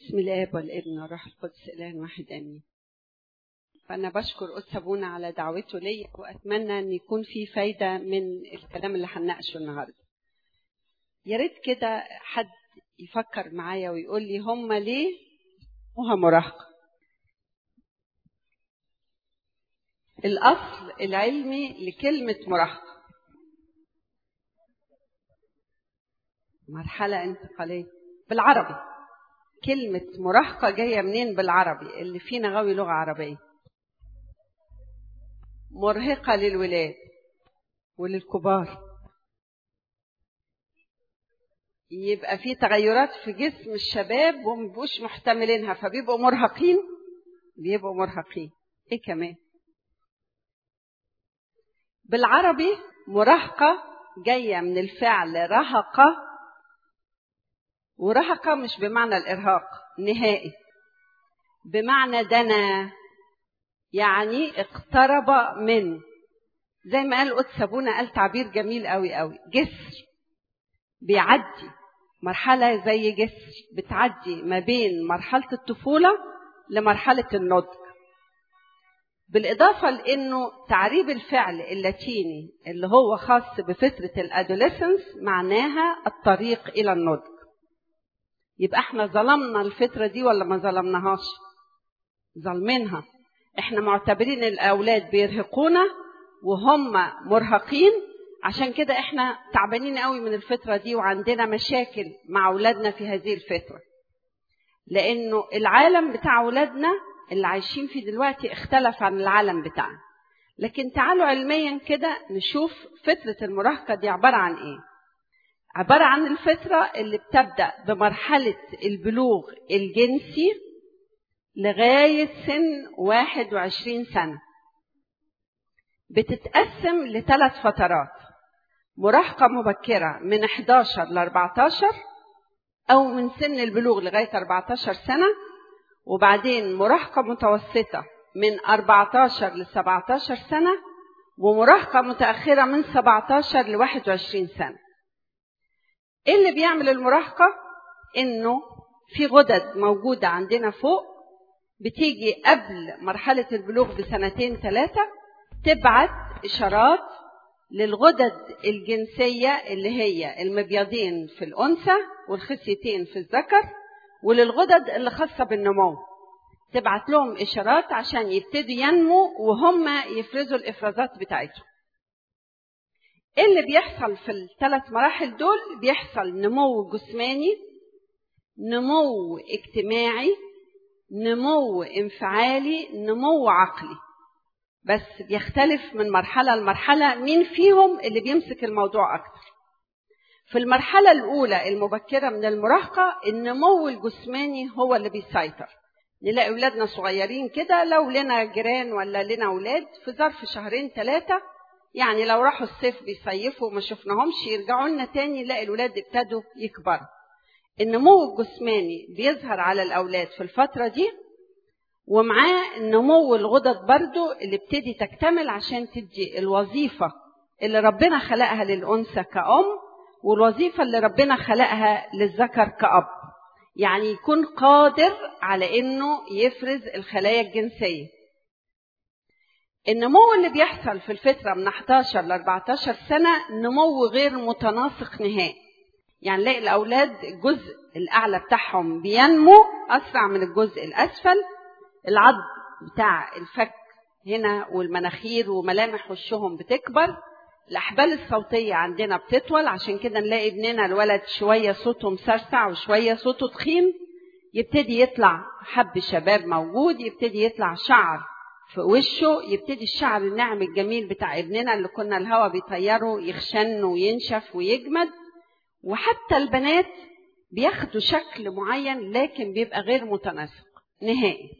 بسم الاب والابن والروح القدس اله واحد امين فانا بشكر قدس ابونا على دعوته لي واتمنى ان يكون في فايده من الكلام اللي هنناقشه النهارده يا ريت كده حد يفكر معايا ويقول لي هم ليه اسمها مراهقه الاصل العلمي لكلمه مراهقه مرحله انتقاليه بالعربي كلمة مراهقة جاية منين بالعربي اللي فينا غاوي لغة عربية مرهقة للولاد وللكبار يبقى في تغيرات في جسم الشباب ومبقوش محتملينها فبيبقوا مرهقين بيبقوا مرهقين ايه كمان بالعربي مراهقة جاية من الفعل رهقة ورهق مش بمعنى الإرهاق نهائي بمعنى دنا يعني اقترب من زي ما قال قدس أبونا قال تعبير جميل قوي قوي جسر بيعدي مرحلة زي جسر بتعدي ما بين مرحلة الطفولة لمرحلة النضج بالإضافة لأنه تعريب الفعل اللاتيني اللي هو خاص بفترة الأدوليسنس معناها الطريق إلى النضج يبقى احنا ظلمنا الفترة دي ولا ما ظلمناهاش ظالمينها احنا معتبرين الاولاد بيرهقونا وهم مرهقين عشان كده احنا تعبانين قوي من الفترة دي وعندنا مشاكل مع اولادنا في هذه الفترة لانه العالم بتاع اولادنا اللي عايشين فيه دلوقتي اختلف عن العالم بتاعنا لكن تعالوا علميا كده نشوف فترة المراهقة دي عبارة عن ايه عبارة عن الفترة اللي بتبدأ بمرحلة البلوغ الجنسي لغاية سن 21 سنة بتتقسم لثلاث فترات مراهقة مبكرة من 11 ل 14 أو من سن البلوغ لغاية 14 سنة وبعدين مراهقة متوسطة من 14 ل 17 سنة ومراهقة متأخرة من 17 ل 21 سنة ايه اللي بيعمل المراهقه انه في غدد موجوده عندنا فوق بتيجي قبل مرحله البلوغ بسنتين ثلاثه تبعت اشارات للغدد الجنسيه اللي هي المبيضين في الانثى والخصيتين في الذكر وللغدد اللي خاصه بالنمو تبعت لهم اشارات عشان يبتدوا ينمو وهم يفرزوا الافرازات بتاعتهم ايه اللي بيحصل في الثلاث مراحل دول بيحصل نمو جسماني نمو اجتماعي نمو انفعالي نمو عقلي بس بيختلف من مرحلة لمرحلة مين فيهم اللي بيمسك الموضوع أكتر في المرحلة الأولى المبكرة من المراهقة النمو الجسماني هو اللي بيسيطر نلاقي أولادنا صغيرين كده لو لنا جيران ولا لنا أولاد في ظرف شهرين ثلاثة يعني لو راحوا الصيف بيصيفوا وما شفناهمش يرجعوا لنا تاني نلاقي الولاد ابتدوا يكبروا النمو الجسماني بيظهر على الأولاد في الفترة دي ومعاه نمو الغدد برضو اللي بتدي تكتمل عشان تدي الوظيفة اللي ربنا خلقها للأنثى كأم والوظيفة اللي ربنا خلقها للذكر كأب يعني يكون قادر على إنه يفرز الخلايا الجنسية النمو اللي بيحصل في الفترة من 11 ل 14 سنة نمو غير متناسق نهائي يعني نلاقي الأولاد الجزء الأعلى بتاعهم بينمو أسرع من الجزء الأسفل العض بتاع الفك هنا والمناخير وملامح وشهم بتكبر الأحبال الصوتية عندنا بتطول عشان كده نلاقي ابننا الولد شوية صوته مسرسع وشوية صوته تخين يبتدي يطلع حب شباب موجود يبتدي يطلع شعر في وشه يبتدي الشعر الناعم الجميل بتاع ابننا اللي كنا الهوا بيطيره يخشن وينشف ويجمد وحتى البنات بياخدوا شكل معين لكن بيبقى غير متناسق نهائي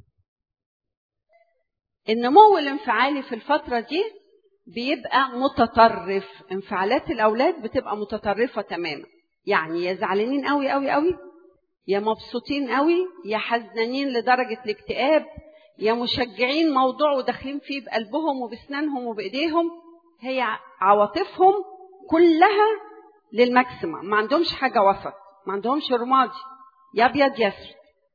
النمو الانفعالي في الفترة دي بيبقى متطرف انفعالات الأولاد بتبقى متطرفة تماما يعني يا زعلانين قوي قوي قوي يا مبسوطين قوي يا حزنانين لدرجة الاكتئاب يا مشجعين موضوع وداخلين فيه بقلبهم وبسنانهم وبايديهم هي عواطفهم كلها للماكسيمم ما عندهمش حاجه وسط ما عندهمش رمادي يا ابيض يا اسود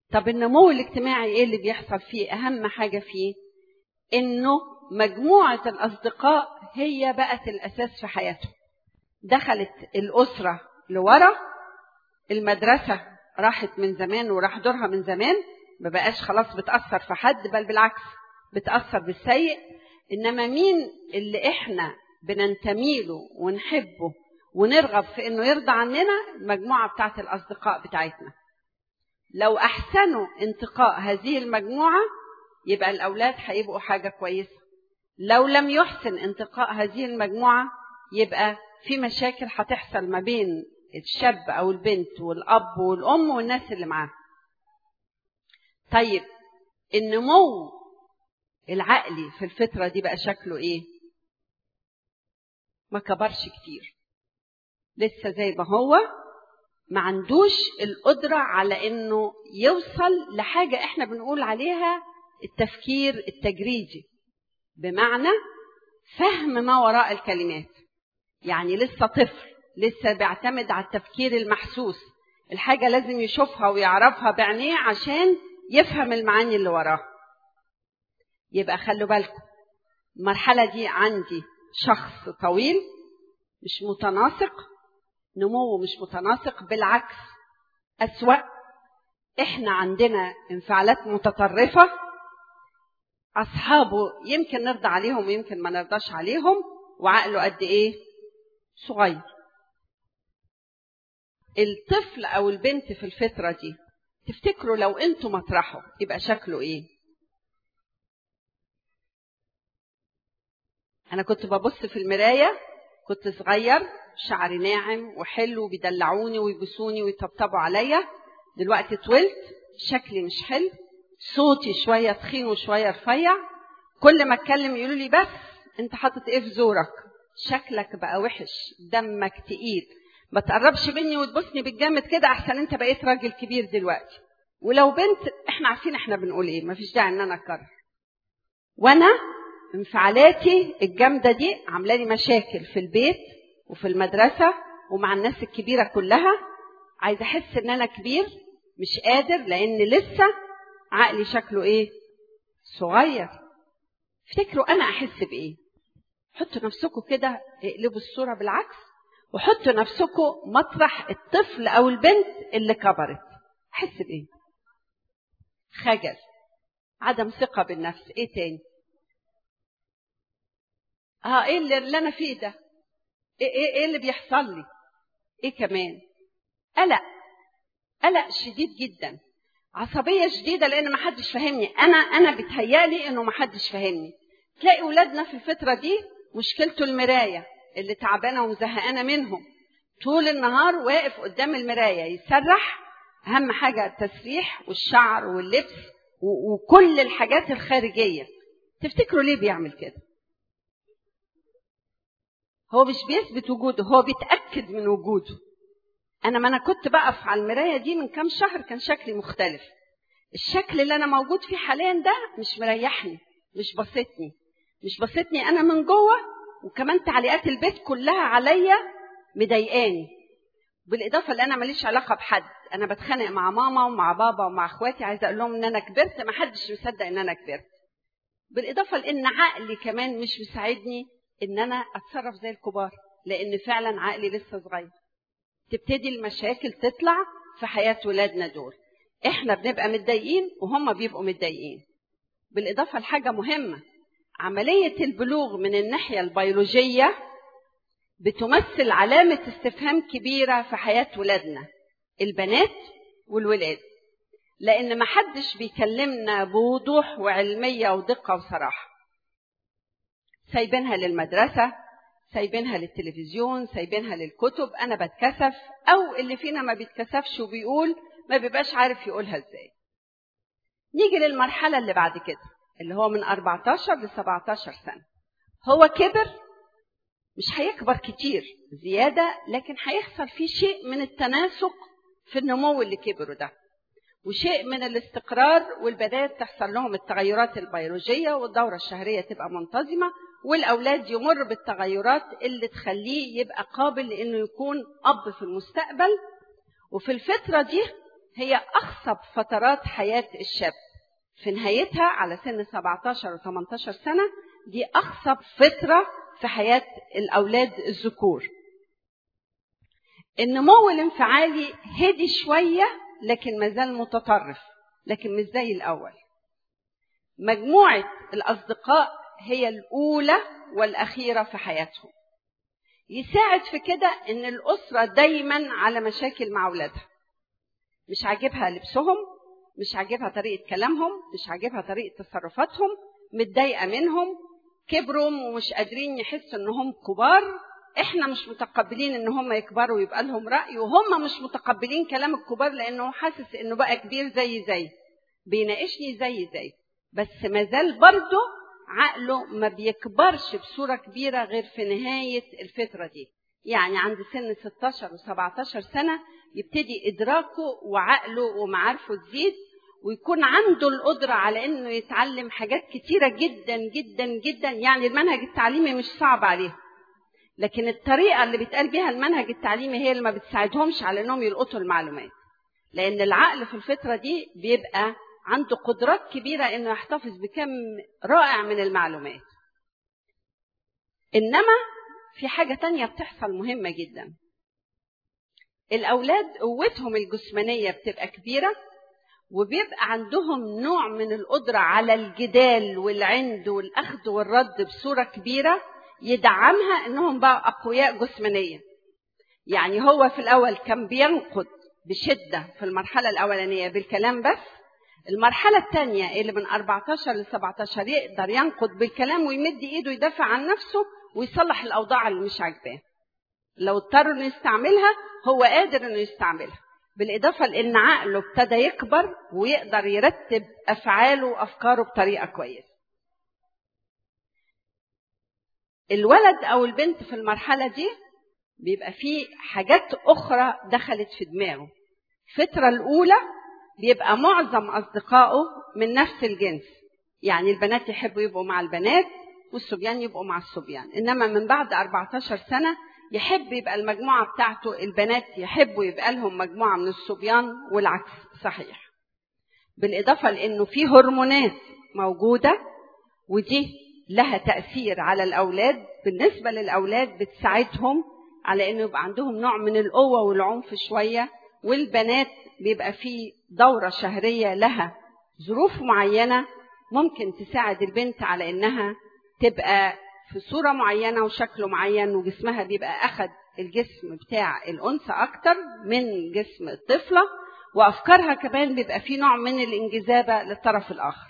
طب النمو الاجتماعي ايه اللي بيحصل فيه اهم حاجه فيه انه مجموعه الاصدقاء هي بقت الاساس في حياته دخلت الاسره لورا المدرسه راحت من زمان وراح دورها من زمان ما بقاش خلاص بتاثر في حد بل بالعكس بتاثر بالسيء انما مين اللي احنا بننتمي له ونحبه ونرغب في انه يرضى عننا المجموعه بتاعت الاصدقاء بتاعتنا لو احسنوا انتقاء هذه المجموعه يبقى الاولاد هيبقوا حاجه كويسه لو لم يحسن انتقاء هذه المجموعه يبقى في مشاكل هتحصل ما بين الشاب او البنت والاب والام والناس اللي معاه طيب النمو العقلي في الفتره دي بقى شكله ايه ما كبرش كتير لسه زي ما هو ما عندوش القدرة على انه يوصل لحاجة احنا بنقول عليها التفكير التجريدي بمعنى فهم ما وراء الكلمات يعني لسه طفل لسه بيعتمد على التفكير المحسوس الحاجة لازم يشوفها ويعرفها بعينيه عشان يفهم المعاني اللي وراها يبقى خلوا بالكم المرحلة دي عندي شخص طويل مش متناسق نموه مش متناسق بالعكس أسوأ احنا عندنا انفعالات متطرفة أصحابه يمكن نرضى عليهم ويمكن ما نرضاش عليهم وعقله قد إيه؟ صغير الطفل أو البنت في الفترة دي تفتكروا لو انتوا مطرحه يبقى شكله ايه؟ أنا كنت ببص في المراية كنت صغير شعري ناعم وحلو بيدلعوني ويبوسوني ويطبطبوا عليا دلوقتي طولت شكلي مش حلو صوتي شويه تخين وشويه رفيع كل ما اتكلم يقولوا لي بس انت حاطط ايه في زورك شكلك بقى وحش دمك تقيل ما تقربش مني وتبوسني بالجامد كده احسن انت بقيت راجل كبير دلوقتي ولو بنت احنا عارفين احنا بنقول ايه مفيش داعي ان انا اكرر وانا انفعالاتي الجامده دي عامله لي مشاكل في البيت وفي المدرسة ومع الناس الكبيرة كلها عايزة أحس إن أنا كبير مش قادر لأن لسه عقلي شكله إيه؟ صغير افتكروا أنا أحس بإيه؟ حطوا نفسكم كده اقلبوا الصورة بالعكس وحطوا نفسكم مطرح الطفل أو البنت اللي كبرت أحس بإيه؟ خجل عدم ثقة بالنفس إيه تاني؟ اه ايه اللي, اللي انا فيه ده ايه ايه ايه اللي بيحصل لي ايه كمان قلق قلق شديد جدا عصبيه شديده لان ما حدش فاهمني انا انا بتهيالي انه ما حدش فاهمني تلاقي اولادنا في الفتره دي مشكلته المرايه اللي تعبانه ومزهقانه منهم طول النهار واقف قدام المرايه يسرح اهم حاجه التسريح والشعر واللبس وكل الحاجات الخارجيه تفتكروا ليه بيعمل كده هو مش بيثبت وجوده هو بيتأكد من وجوده أنا ما أنا كنت بقف على المراية دي من كام شهر كان شكلي مختلف الشكل اللي أنا موجود فيه حاليا ده مش مريحني مش بسطني مش بسطني أنا من جوه وكمان تعليقات البيت كلها عليا مضايقاني بالإضافة لأن أنا ماليش علاقة بحد أنا بتخانق مع ماما ومع بابا ومع إخواتي عايزة أقول لهم إن أنا كبرت ما حدش مصدق إن أنا كبرت بالإضافة لأن عقلي كمان مش مساعدني ان انا اتصرف زي الكبار لان فعلا عقلي لسه صغير تبتدي المشاكل تطلع في حياه ولادنا دول احنا بنبقى متضايقين وهم بيبقوا متضايقين بالاضافه لحاجه مهمه عمليه البلوغ من الناحيه البيولوجيه بتمثل علامه استفهام كبيره في حياه ولادنا البنات والولاد لان محدش بيكلمنا بوضوح وعلميه ودقه وصراحه سايبينها للمدرسة سايبينها للتلفزيون سايبينها للكتب أنا بتكسف أو اللي فينا ما بيتكسفش وبيقول ما بيبقاش عارف يقولها إزاي نيجي للمرحلة اللي بعد كده اللي هو من 14 ل 17 سنة هو كبر مش هيكبر كتير زيادة لكن هيحصل فيه شيء من التناسق في النمو اللي كبره ده وشيء من الاستقرار والبداية تحصل لهم التغيرات البيولوجية والدورة الشهرية تبقى منتظمة والأولاد يمر بالتغيرات اللي تخليه يبقى قابل لأنه يكون أب في المستقبل وفي الفترة دي هي أخصب فترات حياة الشاب في نهايتها على سن 17 و 18 سنة دي أخصب فترة في حياة الأولاد الذكور النمو الانفعالي هدي شوية لكن مازال متطرف لكن مش زي الأول مجموعة الأصدقاء هي الأولى والأخيرة في حياتهم يساعد في كده إن الأسرة دايما على مشاكل مع أولادها مش عاجبها لبسهم مش عاجبها طريقة كلامهم مش عاجبها طريقة تصرفاتهم متضايقة منهم كبروا ومش قادرين يحسوا إنهم كبار احنا مش متقبلين ان هم يكبروا ويبقى لهم راي وهم مش متقبلين كلام الكبار لانه حاسس انه بقى كبير زي زي بيناقشني زي زي بس مازال برضه عقله ما بيكبرش بصوره كبيره غير في نهايه الفتره دي يعني عند سن 16 و17 سنه يبتدي ادراكه وعقله ومعارفه تزيد ويكون عنده القدرة على إنه يتعلم حاجات كتيرة جدا جدا جدا يعني المنهج التعليمي مش صعب عليه لكن الطريقة اللي بيتقال بيها المنهج التعليمي هي اللي ما بتساعدهمش على إنهم يلقطوا المعلومات لأن العقل في الفترة دي بيبقى عنده قدرات كبيرة إنه يحتفظ بكم رائع من المعلومات إنما في حاجة تانية بتحصل مهمة جدا الأولاد قوتهم الجسمانية بتبقى كبيرة وبيبقى عندهم نوع من القدرة على الجدال والعند والأخذ والرد بصورة كبيرة يدعمها إنهم بقى أقوياء جسمانيا يعني هو في الأول كان بينقد بشدة في المرحلة الأولانية بالكلام بس المرحلة الثانية اللي من 14 ل 17 يقدر ينقد بالكلام ويمد إيده يدافع عن نفسه ويصلح الأوضاع اللي مش عاجباه لو اضطر إنه يستعملها هو قادر إنه يستعملها بالإضافة لأن عقله ابتدى يكبر ويقدر يرتب أفعاله وأفكاره بطريقة كويسة. الولد أو البنت في المرحلة دي بيبقى فيه حاجات أخرى دخلت في دماغه. الفترة الأولى بيبقى معظم أصدقائه من نفس الجنس. يعني البنات يحبوا يبقوا مع البنات والصبيان يبقوا مع الصبيان. إنما من بعد 14 سنة يحب يبقى المجموعة بتاعته البنات يحبوا يبقى لهم مجموعة من الصبيان والعكس صحيح بالإضافة لأنه في هرمونات موجودة ودي لها تأثير على الأولاد بالنسبة للأولاد بتساعدهم على أنه يبقى عندهم نوع من القوة والعنف شوية والبنات بيبقى في دورة شهرية لها ظروف معينة ممكن تساعد البنت على أنها تبقى في صورة معينة وشكل معين وجسمها بيبقى أخد الجسم بتاع الأنثى أكتر من جسم الطفلة وأفكارها كمان بيبقى في نوع من الانجذابة للطرف الآخر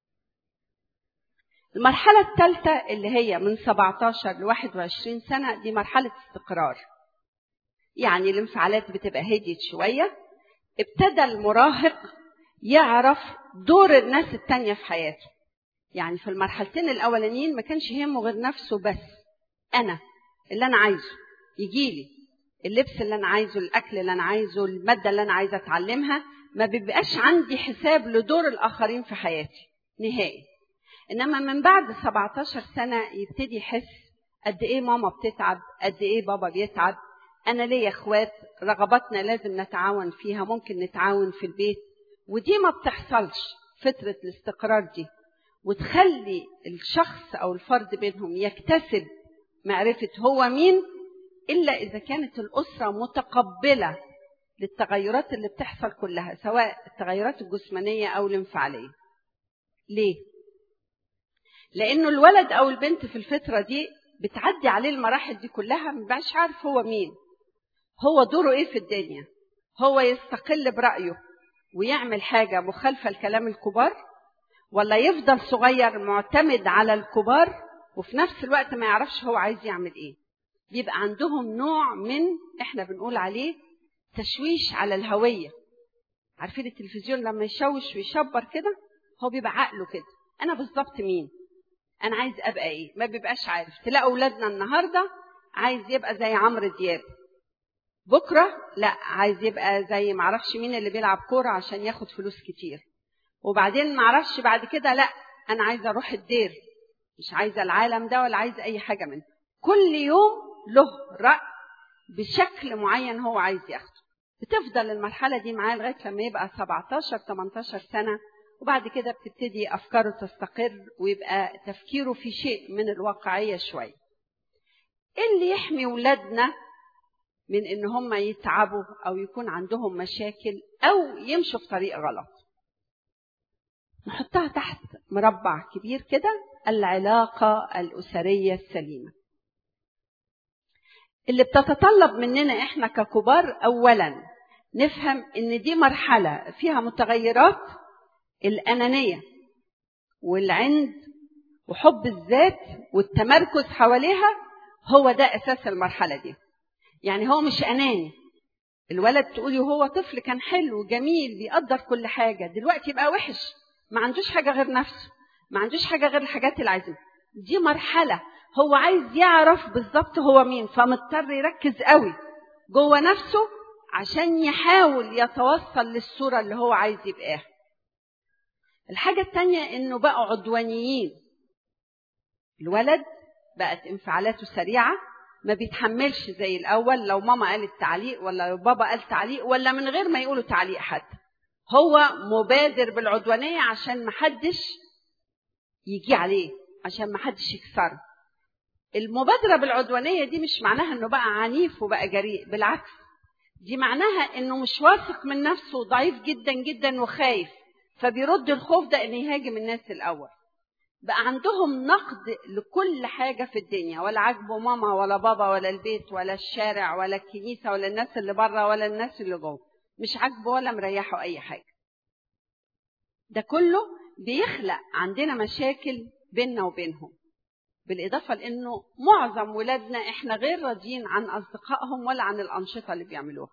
المرحلة الثالثة اللي هي من 17 ل 21 سنة دي مرحلة استقرار يعني الانفعالات بتبقى هديت شوية ابتدى المراهق يعرف دور الناس التانية في حياته يعني في المرحلتين الاولانيين ما كانش يهمه غير نفسه بس انا اللي انا عايزه يجيلي اللبس اللي انا عايزه الاكل اللي انا عايزه الماده اللي انا عايزه اتعلمها ما بيبقاش عندي حساب لدور الاخرين في حياتي نهائي انما من بعد 17 سنه يبتدي يحس قد ايه ماما بتتعب قد ايه بابا بيتعب انا ليا اخوات رغباتنا لازم نتعاون فيها ممكن نتعاون في البيت ودي ما بتحصلش فتره الاستقرار دي وتخلي الشخص او الفرد بينهم يكتسب معرفه هو مين الا اذا كانت الاسره متقبله للتغيرات اللي بتحصل كلها سواء التغيرات الجسمانيه او الانفعاليه ليه لانه الولد او البنت في الفتره دي بتعدي عليه المراحل دي كلها مبقاش عارف هو مين هو دوره ايه في الدنيا هو يستقل برايه ويعمل حاجه مخالفه لكلام الكبار ولا يفضل صغير معتمد على الكبار وفي نفس الوقت ما يعرفش هو عايز يعمل ايه بيبقى عندهم نوع من احنا بنقول عليه تشويش على الهوية عارفين التلفزيون لما يشوش ويشبر كده هو بيبقى عقله كده انا بالظبط مين انا عايز ابقى ايه ما بيبقاش عارف تلاقوا اولادنا النهارده عايز يبقى زي عمرو دياب بكره لا عايز يبقى زي معرفش مين اللي بيلعب كوره عشان ياخد فلوس كتير وبعدين معرفش بعد كده لا انا عايزه اروح الدير مش عايزه العالم ده ولا عايزه اي حاجه منه كل يوم له راي بشكل معين هو عايز ياخده بتفضل المرحلة دي معاه لغاية لما يبقى 17 18 سنة وبعد كده بتبتدي أفكاره تستقر ويبقى تفكيره في شيء من الواقعية شوية. إيه اللي يحمي ولادنا من إن هم يتعبوا أو يكون عندهم مشاكل أو يمشوا في طريق غلط؟ نحطها تحت مربع كبير كده العلاقة الأسرية السليمة. اللي بتتطلب مننا احنا ككبار اولا نفهم ان دي مرحله فيها متغيرات الانانيه والعند وحب الذات والتمركز حواليها هو ده اساس المرحله دي يعني هو مش اناني الولد تقولي هو طفل كان حلو جميل بيقدر كل حاجه دلوقتي بقى وحش ما عندوش حاجه غير نفسه ما عندوش حاجه غير الحاجات اللي عايزها دي مرحله هو عايز يعرف بالظبط هو مين فمضطر يركز قوي جوه نفسه عشان يحاول يتوصل للصورة اللي هو عايز يبقاها الحاجة التانية انه بقوا عدوانيين الولد بقت انفعالاته سريعة ما بيتحملش زي الأول لو ماما قالت تعليق ولا لو بابا قال تعليق ولا من غير ما يقولوا تعليق حتى هو مبادر بالعدوانية عشان محدش يجي عليه عشان محدش يكسره المبادرة بالعدوانية دي مش معناها انه بقى عنيف وبقى جريء بالعكس دي معناها انه مش واثق من نفسه ضعيف جدا جدا وخايف فبيرد الخوف ده انه يهاجم الناس الاول بقى عندهم نقد لكل حاجة في الدنيا ولا عاجبه ماما ولا بابا ولا البيت ولا الشارع ولا الكنيسة ولا الناس اللي بره ولا الناس اللي جوه مش عاجبه ولا مريحه أي حاجة ده كله بيخلق عندنا مشاكل بيننا وبينهم بالإضافة لأنه معظم ولادنا إحنا غير راضيين عن أصدقائهم ولا عن الأنشطة اللي بيعملوها.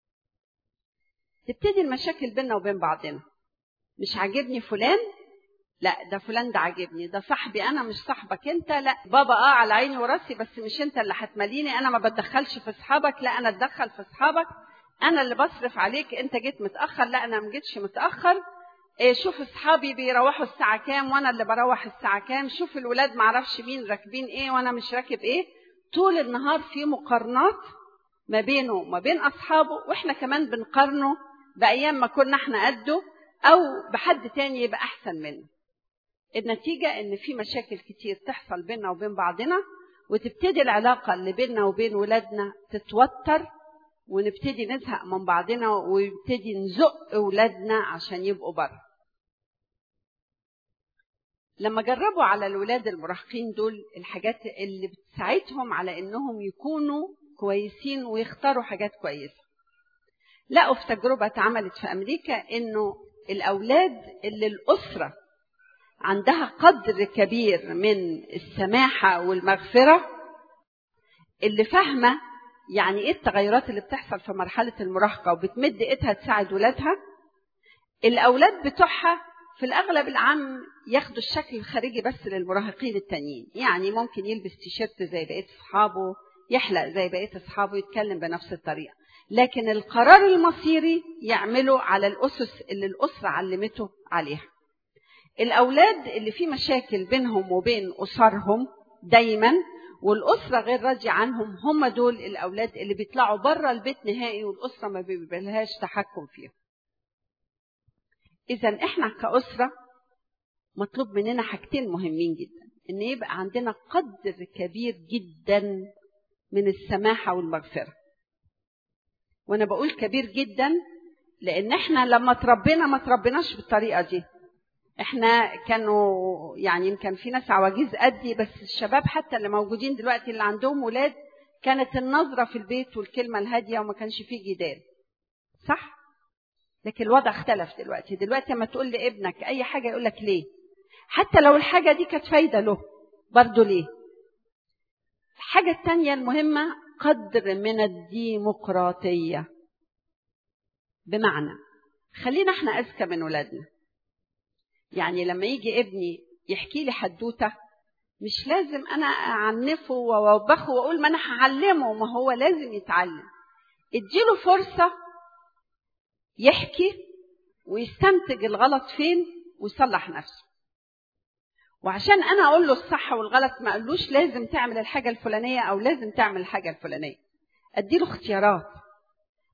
تبتدي المشاكل بيننا وبين بعضنا. مش عاجبني فلان لا ده فلان ده عاجبني ده صاحبي انا مش صاحبك انت لا بابا اه على عيني وراسي بس مش انت اللي هتمليني انا ما بتدخلش في اصحابك لا انا اتدخل في اصحابك انا اللي بصرف عليك انت جيت متاخر لا انا ما جيتش متاخر إيه شوف اصحابي بيروحوا الساعه كام وانا اللي بروح الساعه كام شوف الولاد معرفش مين راكبين ايه وانا مش راكب ايه طول النهار في مقارنات ما بينه وما بين اصحابه واحنا كمان بنقارنه بايام ما كنا احنا قده او بحد تاني يبقى احسن منه النتيجة إن في مشاكل كتير تحصل بيننا وبين بعضنا وتبتدي العلاقة اللي بيننا وبين ولادنا تتوتر ونبتدي نزهق من بعضنا ويبتدي نزق ولادنا عشان يبقوا بره. لما جربوا على الولاد المراهقين دول الحاجات اللي بتساعدهم على انهم يكونوا كويسين ويختاروا حاجات كويسه. لقوا في تجربه اتعملت في امريكا انه الاولاد اللي الاسره عندها قدر كبير من السماحة والمغفرة اللي فاهمة يعني ايه التغيرات اللي بتحصل في مرحلة المراهقة وبتمد ايدها تساعد ولادها الأولاد بتوعها في الأغلب العام ياخدوا الشكل الخارجي بس للمراهقين التانيين يعني ممكن يلبس تيشيرت زي بقية أصحابه يحلق زي بقية أصحابه يتكلم بنفس الطريقة لكن القرار المصيري يعمله على الأسس اللي الأسرة علمته عليها الأولاد اللي في مشاكل بينهم وبين أسرهم دايما والأسرة غير راضية عنهم هم دول الأولاد اللي بيطلعوا بره البيت نهائي والأسرة ما بيبقالهاش تحكم فيهم. إذا إحنا كأسرة مطلوب مننا حاجتين مهمين جدا إن يبقى عندنا قدر كبير جدا من السماحة والمغفرة. وأنا بقول كبير جدا لأن إحنا لما تربينا ما تربيناش بالطريقة دي. احنا كانوا يعني يمكن في ناس عواجيز قدي بس الشباب حتى اللي موجودين دلوقتي اللي عندهم ولاد كانت النظرة في البيت والكلمة الهادية وما كانش فيه جدال صح؟ لكن الوضع اختلف دلوقتي دلوقتي لما تقول لابنك اي حاجة يقول لك ليه حتى لو الحاجة دي كانت فايدة له برضه ليه الحاجة التانية المهمة قدر من الديمقراطية بمعنى خلينا احنا اذكى من ولادنا يعني لما يجي ابني يحكي لي حدوته مش لازم انا اعنفه واوبخه واقول ما انا هعلمه ما هو لازم يتعلم اديله فرصه يحكي ويستنتج الغلط فين ويصلح نفسه وعشان انا اقول له الصح والغلط ما اقولوش لازم تعمل الحاجه الفلانيه او لازم تعمل الحاجه الفلانيه اديله اختيارات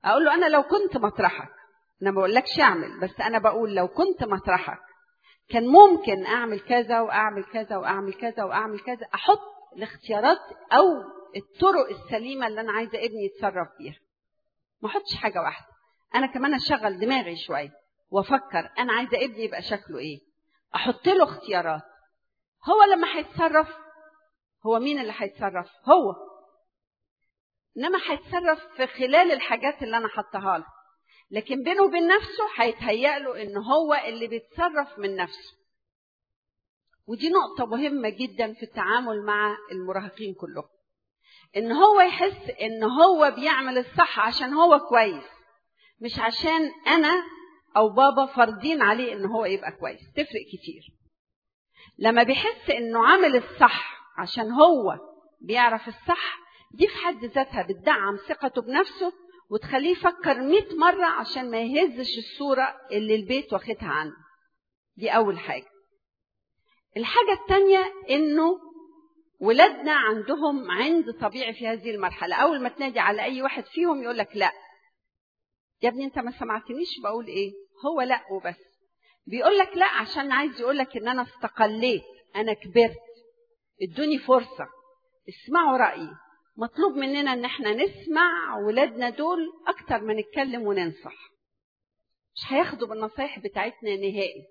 اقول له انا لو كنت مطرحك انا ما بقولكش اعمل بس انا بقول لو كنت مطرحك كان ممكن اعمل كذا واعمل كذا واعمل كذا واعمل كذا احط الاختيارات او الطرق السليمه اللي انا عايزه ابني يتصرف بيها ما احطش حاجه واحده انا كمان اشغل دماغي شويه وافكر انا عايزه ابني يبقى شكله ايه احط له اختيارات هو لما هيتصرف هو مين اللي هيتصرف هو انما هيتصرف في خلال الحاجات اللي انا حطها له لكن بينه وبين نفسه هيتهيأ له ان هو اللي بيتصرف من نفسه ودي نقطة مهمة جدا في التعامل مع المراهقين كلهم ان هو يحس ان هو بيعمل الصح عشان هو كويس مش عشان انا او بابا فرضين عليه ان هو يبقى كويس تفرق كتير لما بيحس انه عامل الصح عشان هو بيعرف الصح دي في حد ذاتها بتدعم ثقته بنفسه وتخليه يفكر مئة مرة عشان ما يهزش الصورة اللي البيت واخدها عنه دي أول حاجة الحاجة التانية إنه ولادنا عندهم عند طبيعي في هذه المرحلة أول ما تنادي على أي واحد فيهم يقول لك لا يا ابني أنت ما سمعتنيش بقول إيه هو لا وبس بيقول لك لا عشان عايز يقول لك إن أنا استقليت أنا كبرت ادوني فرصة اسمعوا رأيي مطلوب مننا ان احنا نسمع ولادنا دول اكتر ما نتكلم وننصح مش هياخدوا بالنصايح بتاعتنا نهائي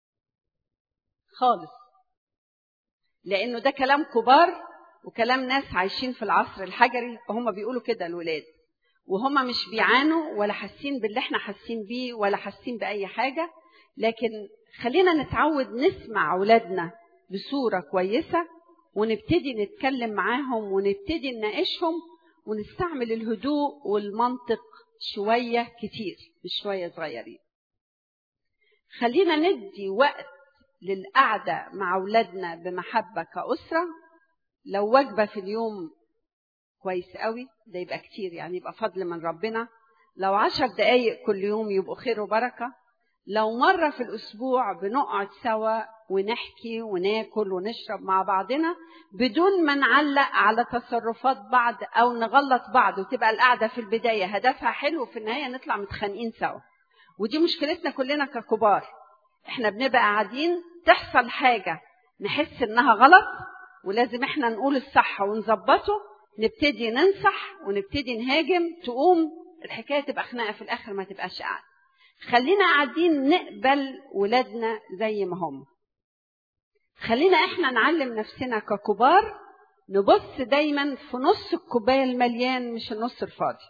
خالص لانه ده كلام كبار وكلام ناس عايشين في العصر الحجري فهم بيقولوا كده الولاد وهم مش بيعانوا ولا حاسين باللي احنا حاسين بيه ولا حاسين باي حاجه لكن خلينا نتعود نسمع اولادنا بصوره كويسه ونبتدي نتكلم معاهم ونبتدي نناقشهم ونستعمل الهدوء والمنطق شويه كتير مش شويه صغيرين خلينا ندي وقت للقعده مع اولادنا بمحبه كاسره لو وجبه في اليوم كويس قوي ده يبقى كتير يعني يبقى فضل من ربنا لو عشر دقايق كل يوم يبقوا خير وبركه لو مرة في الأسبوع بنقعد سوا ونحكي وناكل ونشرب مع بعضنا بدون ما نعلق على تصرفات بعض أو نغلط بعض وتبقى القعدة في البداية هدفها حلو وفي النهاية نطلع متخانقين سوا ودي مشكلتنا كلنا ككبار احنا بنبقى قاعدين تحصل حاجة نحس انها غلط ولازم احنا نقول الصح ونظبطه نبتدي ننصح ونبتدي نهاجم تقوم الحكاية تبقى خناقة في الآخر ما تبقاش قاعدة خلينا قاعدين نقبل ولادنا زي ما هم خلينا احنا نعلم نفسنا ككبار نبص دايما في نص الكوبايه المليان مش النص الفاضي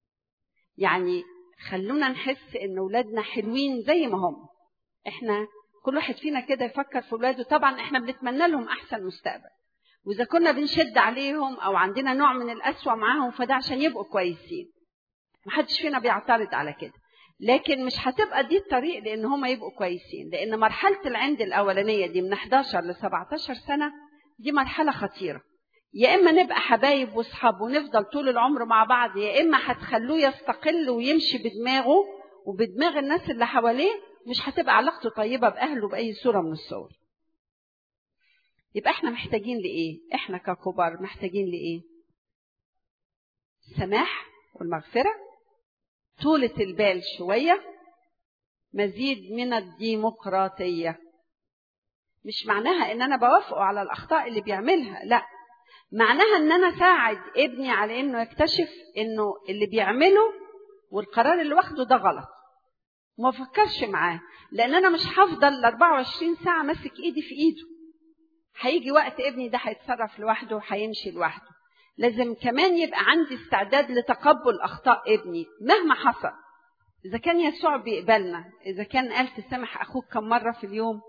يعني خلونا نحس ان ولادنا حلوين زي ما هم احنا كل واحد فينا كده يفكر في ولاده طبعا احنا بنتمنى لهم احسن مستقبل واذا كنا بنشد عليهم او عندنا نوع من القسوه معاهم فده عشان يبقوا كويسين محدش فينا بيعترض على كده لكن مش هتبقى دي الطريق لان هم يبقوا كويسين لان مرحله العند الاولانيه دي من 11 ل 17 سنه دي مرحله خطيره يا اما نبقى حبايب واصحاب ونفضل طول العمر مع بعض يا اما هتخلوه يستقل ويمشي بدماغه وبدماغ الناس اللي حواليه مش هتبقى علاقته طيبه باهله باي صوره من الصور يبقى احنا محتاجين لايه احنا ككبار محتاجين لايه السماح والمغفره طولة البال شوية مزيد من الديمقراطية مش معناها ان انا بوافقه على الاخطاء اللي بيعملها لا معناها ان انا ساعد ابني على انه يكتشف انه اللي بيعمله والقرار اللي واخده ده غلط وما فكرش معاه لان انا مش هفضل ال 24 ساعه ماسك ايدي في ايده هيجي وقت ابني ده هيتصرف لوحده وهيمشي لوحده لازم كمان يبقى عندي استعداد لتقبل اخطاء ابني مهما حصل اذا كان يسوع بيقبلنا اذا كان قال تسامح اخوك كم مره في اليوم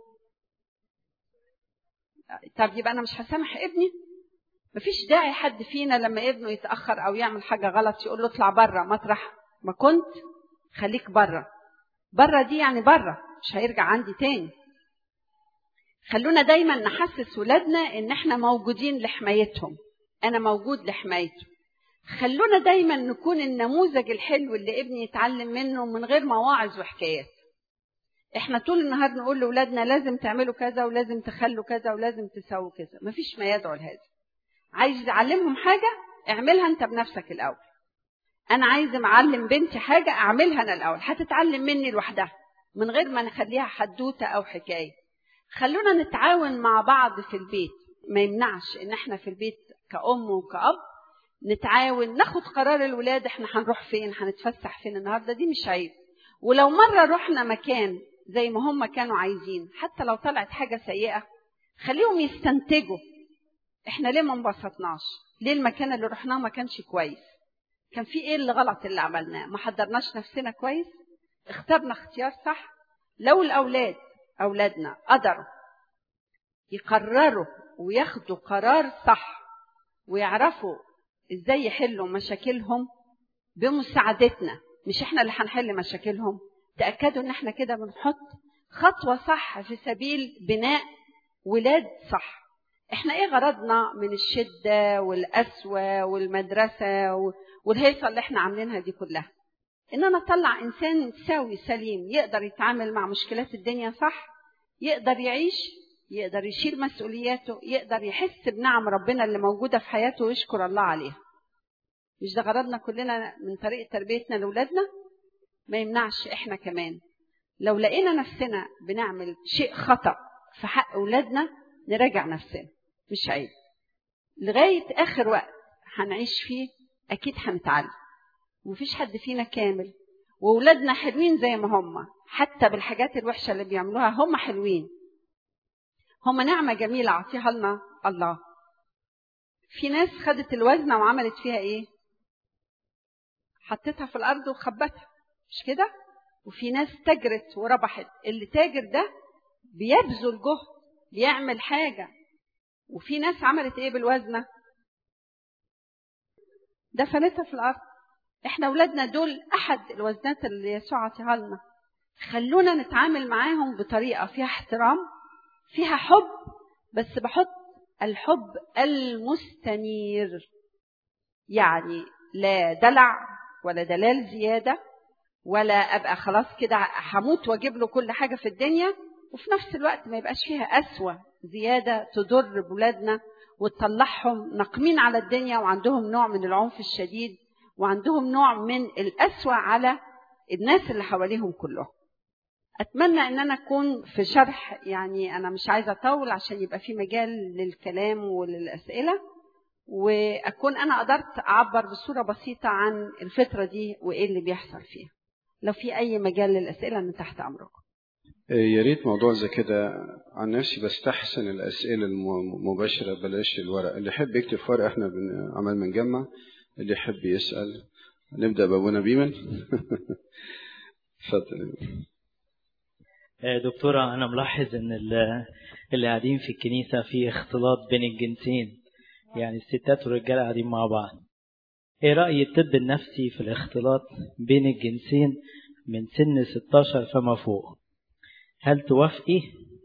طب يبقى انا مش هسامح ابني مفيش داعي حد فينا لما ابنه يتاخر او يعمل حاجه غلط يقول له اطلع بره مطرح ما كنت خليك بره بره دي يعني بره مش هيرجع عندي تاني خلونا دايما نحسس ولادنا ان احنا موجودين لحمايتهم انا موجود لحمايته خلونا دايما نكون النموذج الحلو اللي ابني يتعلم منه من غير مواعظ وحكايات احنا طول النهار نقول لاولادنا لازم تعملوا كذا ولازم تخلوا كذا ولازم تسووا كذا مفيش ما يدعو لهذا عايز تعلمهم حاجه اعملها انت بنفسك الاول انا عايزه معلم بنتي حاجه اعملها انا الاول هتتعلم مني لوحدها من غير ما نخليها حدوته او حكايه خلونا نتعاون مع بعض في البيت ما يمنعش ان احنا في البيت كأم وكأب نتعاون ناخد قرار الولاد احنا هنروح فين هنتفسح فين النهارده دي مش عيب ولو مرة رحنا مكان زي ما هم كانوا عايزين حتى لو طلعت حاجة سيئة خليهم يستنتجوا احنا ليه ما انبسطناش ليه المكان اللي رحناه ما كانش كويس كان في ايه اللي غلط اللي عملناه ما حضرناش نفسنا كويس اخترنا اختيار صح لو الاولاد اولادنا قدروا يقرروا وياخدوا قرار صح ويعرفوا ازاي يحلوا مشاكلهم بمساعدتنا مش احنا اللي هنحل مشاكلهم تاكدوا ان احنا كده بنحط خطوه صح في سبيل بناء ولاد صح احنا ايه غرضنا من الشده والقسوه والمدرسه والهيصه اللي احنا عاملينها دي كلها ان انا اطلع انسان سوي سليم يقدر يتعامل مع مشكلات الدنيا صح يقدر يعيش يقدر يشيل مسؤولياته يقدر يحس بنعم ربنا اللي موجوده في حياته ويشكر الله عليها مش ده غرضنا كلنا من طريقه تربيتنا لاولادنا ما يمنعش احنا كمان لو لقينا نفسنا بنعمل شيء خطا في حق اولادنا نراجع نفسنا مش عيب لغايه اخر وقت هنعيش فيه اكيد هنتعلم ومفيش حد فينا كامل واولادنا حلوين زي ما هم حتى بالحاجات الوحشه اللي بيعملوها هم حلوين هم نعمه جميله عطيها لنا الله في ناس خدت الوزنه وعملت فيها ايه حطيتها في الارض وخبتها مش كده وفي ناس تجرت وربحت اللي تاجر ده بيبذل جهد بيعمل حاجه وفي ناس عملت ايه بالوزنه دفنتها في الارض احنا اولادنا دول احد الوزنات اللي يسوع عطيها لنا خلونا نتعامل معاهم بطريقه فيها احترام فيها حب بس بحط الحب المستنير يعني لا دلع ولا دلال زياده ولا ابقى خلاص كده هموت واجيب له كل حاجه في الدنيا وفي نفس الوقت ما يبقاش فيها قسوه زياده تضر بولادنا وتطلعهم ناقمين على الدنيا وعندهم نوع من العنف الشديد وعندهم نوع من القسوه على الناس اللي حواليهم كلهم اتمنى ان انا اكون في شرح يعني انا مش عايزه اطول عشان يبقى في مجال للكلام وللاسئله واكون انا قدرت اعبر بصوره بسيطه عن الفتره دي وايه اللي بيحصل فيها لو في اي مجال للاسئله انا تحت امركم يا ريت موضوع زي كده عن نفسي بستحسن الاسئله المباشره بلاش الورق اللي يحب يكتب في ورق احنا عمال بنجمع اللي يحب يسال نبدا بابونا بيمن اتفضل دكتورة أنا ملاحظ إن اللي قاعدين في الكنيسة في اختلاط بين الجنسين يعني الستات والرجالة قاعدين مع بعض إيه رأي الطب النفسي في الاختلاط بين الجنسين من سن 16 فما فوق هل توافقي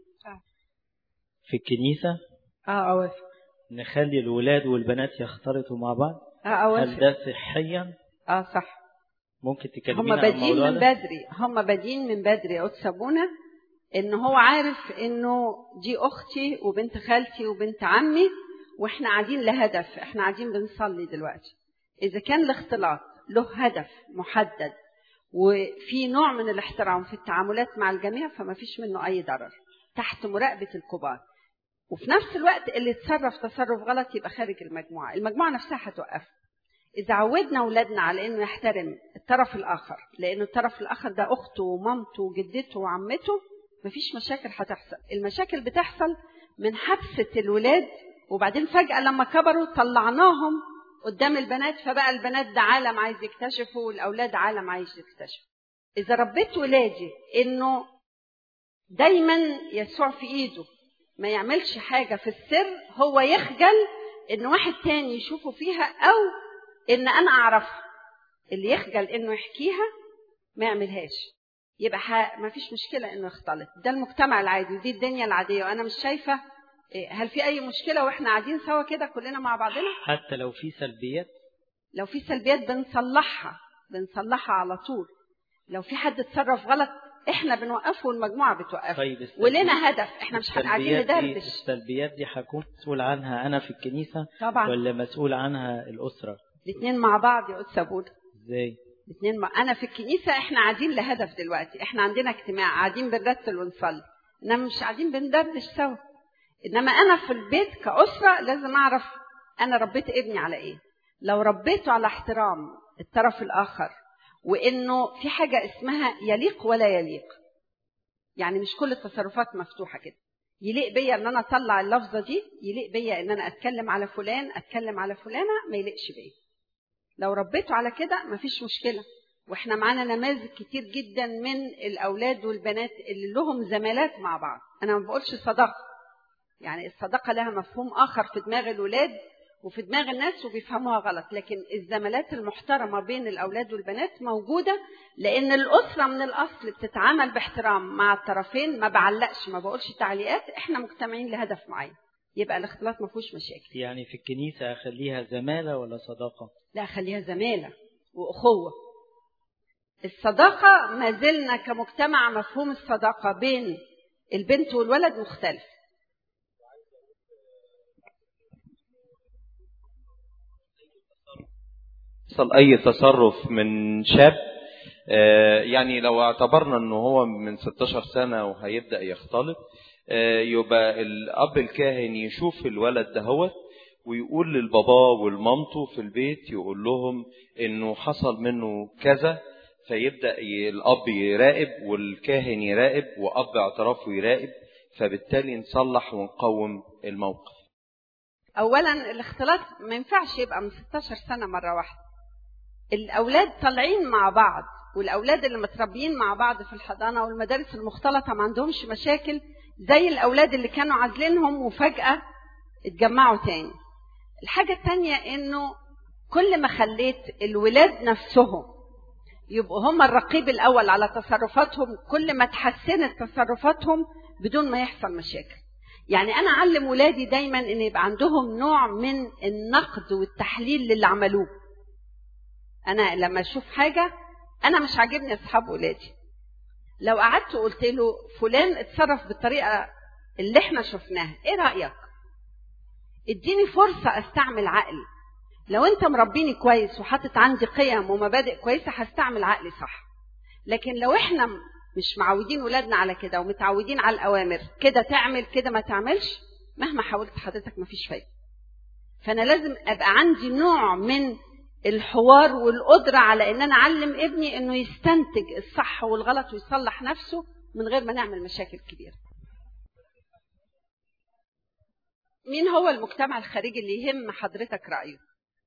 في الكنيسة اه اوافق نخلي الولاد والبنات يختلطوا مع بعض اه اوافق هل ده صحيا اه صح ممكن هم تكلمينا عن بادئين الموضوع من ده بدري هم بادئين من بدري يا قدس ابونا ان هو عارف انه دي اختي وبنت خالتي وبنت عمي واحنا قاعدين لهدف احنا قاعدين بنصلي دلوقتي اذا كان الاختلاط له هدف محدد وفي نوع من الاحترام في التعاملات مع الجميع فما فيش منه اي ضرر تحت مراقبه الكبار وفي نفس الوقت اللي يتصرف تصرف غلط يبقى خارج المجموعه المجموعه نفسها هتوقفه إذا عودنا أولادنا على إنه يحترم الطرف الآخر لأن الطرف الآخر ده أخته ومامته وجدته وعمته مفيش مشاكل هتحصل المشاكل بتحصل من حبسة الولاد وبعدين فجأة لما كبروا طلعناهم قدام البنات فبقى البنات ده عالم عايز يكتشفه والأولاد عالم عايز يكتشف إذا ربيت ولادي إنه دايما يسوع في إيده ما يعملش حاجة في السر هو يخجل إن واحد تاني يشوفه فيها أو ان انا اعرفها اللي يخجل انه يحكيها ما يعملهاش يبقى ح... ما فيش مشكله انه يختلط ده المجتمع العادي دي الدنيا العاديه وانا مش شايفه إيه، هل في اي مشكله واحنا قاعدين سوا كده كلنا مع بعضنا حتى لو في سلبيات لو في سلبيات بنصلحها بنصلحها على طول لو في حد اتصرف غلط احنا بنوقفه والمجموعه بتوقفه طيب السلبي- ولنا هدف احنا مش قاعدين السلبيات دي ندردش السلبيات دي هكون مسؤول عنها انا في الكنيسة طبعا ولا مسؤول عنها الأسرة الاثنين مع بعض يا قدس ابونا ازاي الاثنين ما انا في الكنيسه احنا قاعدين لهدف دلوقتي احنا عندنا اجتماع قاعدين بنرتل ونصلي انما مش قاعدين بندردش سوا انما انا في البيت كاسره لازم اعرف انا ربيت ابني على ايه لو ربيته على احترام الطرف الاخر وانه في حاجه اسمها يليق ولا يليق يعني مش كل التصرفات مفتوحه كده يليق بيا ان انا اطلع اللفظه دي يليق بيا ان انا اتكلم على فلان اتكلم على فلانه ما يليقش بيا لو ربيته على كده مفيش مشكله واحنا معانا نماذج كتير جدا من الاولاد والبنات اللي لهم زمالات مع بعض انا ما بقولش صداقه يعني الصداقه لها مفهوم اخر في دماغ الولاد وفي دماغ الناس وبيفهموها غلط لكن الزمالات المحترمه بين الاولاد والبنات موجوده لان الاسره من الاصل بتتعامل باحترام مع الطرفين ما بعلقش ما بقولش تعليقات احنا مجتمعين لهدف معين يبقى الاختلاط ما فيهوش مشاكل يعني في الكنيسة أخليها زمالة ولا صداقة لا خليها زمالة وأخوة الصداقة ما زلنا كمجتمع مفهوم الصداقة بين البنت والولد مختلف يحصل اي تصرف من شاب آه، يعني لو اعتبرنا انه هو من 16 سنة وهيبدأ يختلط آه، يبقى الاب الكاهن يشوف الولد دهوت ويقول للبابا والمامته في البيت يقول لهم انه حصل منه كذا فيبدأ ي- الاب يراقب والكاهن يراقب واب اعترافه يراقب فبالتالي نصلح ونقوم الموقف أولا الاختلاط ما ينفعش يبقى من 16 سنة مرة واحدة الأولاد طالعين مع بعض والأولاد اللي متربيين مع بعض في الحضانة والمدارس المختلطة ما عندهمش مشاكل زي الأولاد اللي كانوا عازلينهم وفجأة اتجمعوا تاني الحاجة التانية إنه كل ما خليت الولاد نفسهم يبقوا هم الرقيب الأول على تصرفاتهم كل ما تحسنت تصرفاتهم بدون ما يحصل مشاكل يعني أنا أعلم ولادي دايما إن يبقى عندهم نوع من النقد والتحليل للي عملوه أنا لما أشوف حاجة أنا مش عاجبني أصحاب ولادي لو قعدت وقلت له فلان اتصرف بالطريقة اللي احنا شفناها ايه رأيك اديني فرصة استعمل عقلي لو انت مربيني كويس وحاطط عندي قيم ومبادئ كويسة هستعمل عقلي صح لكن لو احنا م- مش معودين ولادنا على كده ومتعودين على الأوامر كده تعمل كده ما تعملش مهما حاولت حضرتك مفيش فايدة فأنا لازم أبقى عندي نوع من الحوار والقدرة على إن أنا أعلم ابني إنه يستنتج الصح والغلط ويصلح نفسه من غير ما نعمل مشاكل كبيرة. مين هو المجتمع الخارجي اللي يهم حضرتك رأيه؟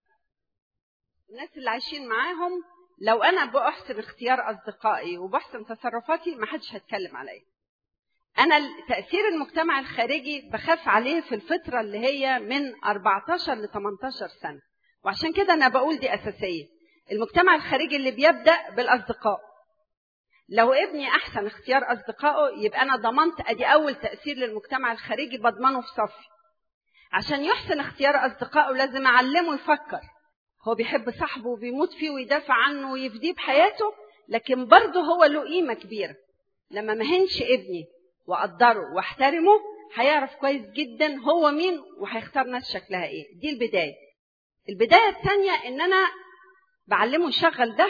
الناس اللي عايشين معاهم لو أنا بأحسن اختيار أصدقائي وبحسن تصرفاتي ما حدش هيتكلم عليا. أنا تأثير المجتمع الخارجي بخاف عليه في الفترة اللي هي من 14 ل 18 سنة. وعشان كده انا بقول دي اساسيه المجتمع الخارجي اللي بيبدا بالاصدقاء لو ابني احسن اختيار اصدقائه يبقى انا ضمنت ادي اول تاثير للمجتمع الخارجي بضمنه في صفي عشان يحسن اختيار اصدقائه لازم اعلمه يفكر هو بيحب صاحبه وبيموت فيه ويدافع عنه ويفديه بحياته لكن برضه هو له قيمه كبيره لما مهنش ابني واقدره واحترمه هيعرف كويس جدا هو مين وهيختار ناس شكلها ايه دي البدايه البداية الثانية إن أنا بعلمه يشغل ده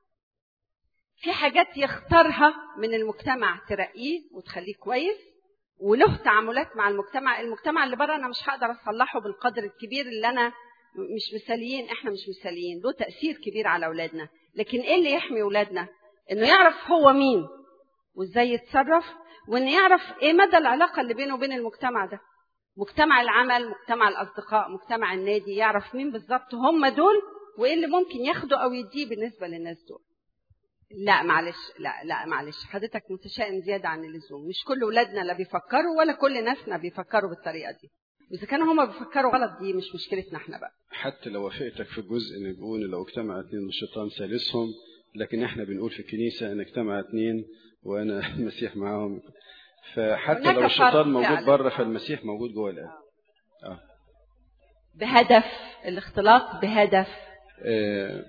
في حاجات يختارها من المجتمع ترقيه وتخليه كويس وله تعاملات مع المجتمع المجتمع اللي بره أنا مش هقدر أصلحه بالقدر الكبير اللي أنا مش مثاليين إحنا مش مثاليين له تأثير كبير على أولادنا لكن إيه اللي يحمي أولادنا إنه يعرف هو مين وإزاي يتصرف وإنه يعرف إيه مدى العلاقة اللي بينه وبين المجتمع ده مجتمع العمل مجتمع الأصدقاء مجتمع النادي يعرف مين بالظبط هم دول وإيه اللي ممكن ياخده أو يديه بالنسبة للناس دول لا معلش لا لا معلش حضرتك متشائم زيادة عن اللزوم مش كل ولادنا لا بيفكروا ولا كل ناسنا بيفكروا بالطريقة دي وإذا كانوا هما بيفكروا غلط دي مش مشكلتنا احنا بقى حتى لو وافقتك في جزء ان بيقول لو اجتمع اثنين والشيطان ثالثهم لكن احنا بنقول في الكنيسه ان اجتمع اثنين وانا المسيح معاهم فحتى هناك لو فرق الشيطان موجود فعلا. بره فالمسيح موجود جوه القلب اه بهدف الاختلاط بهدف آه،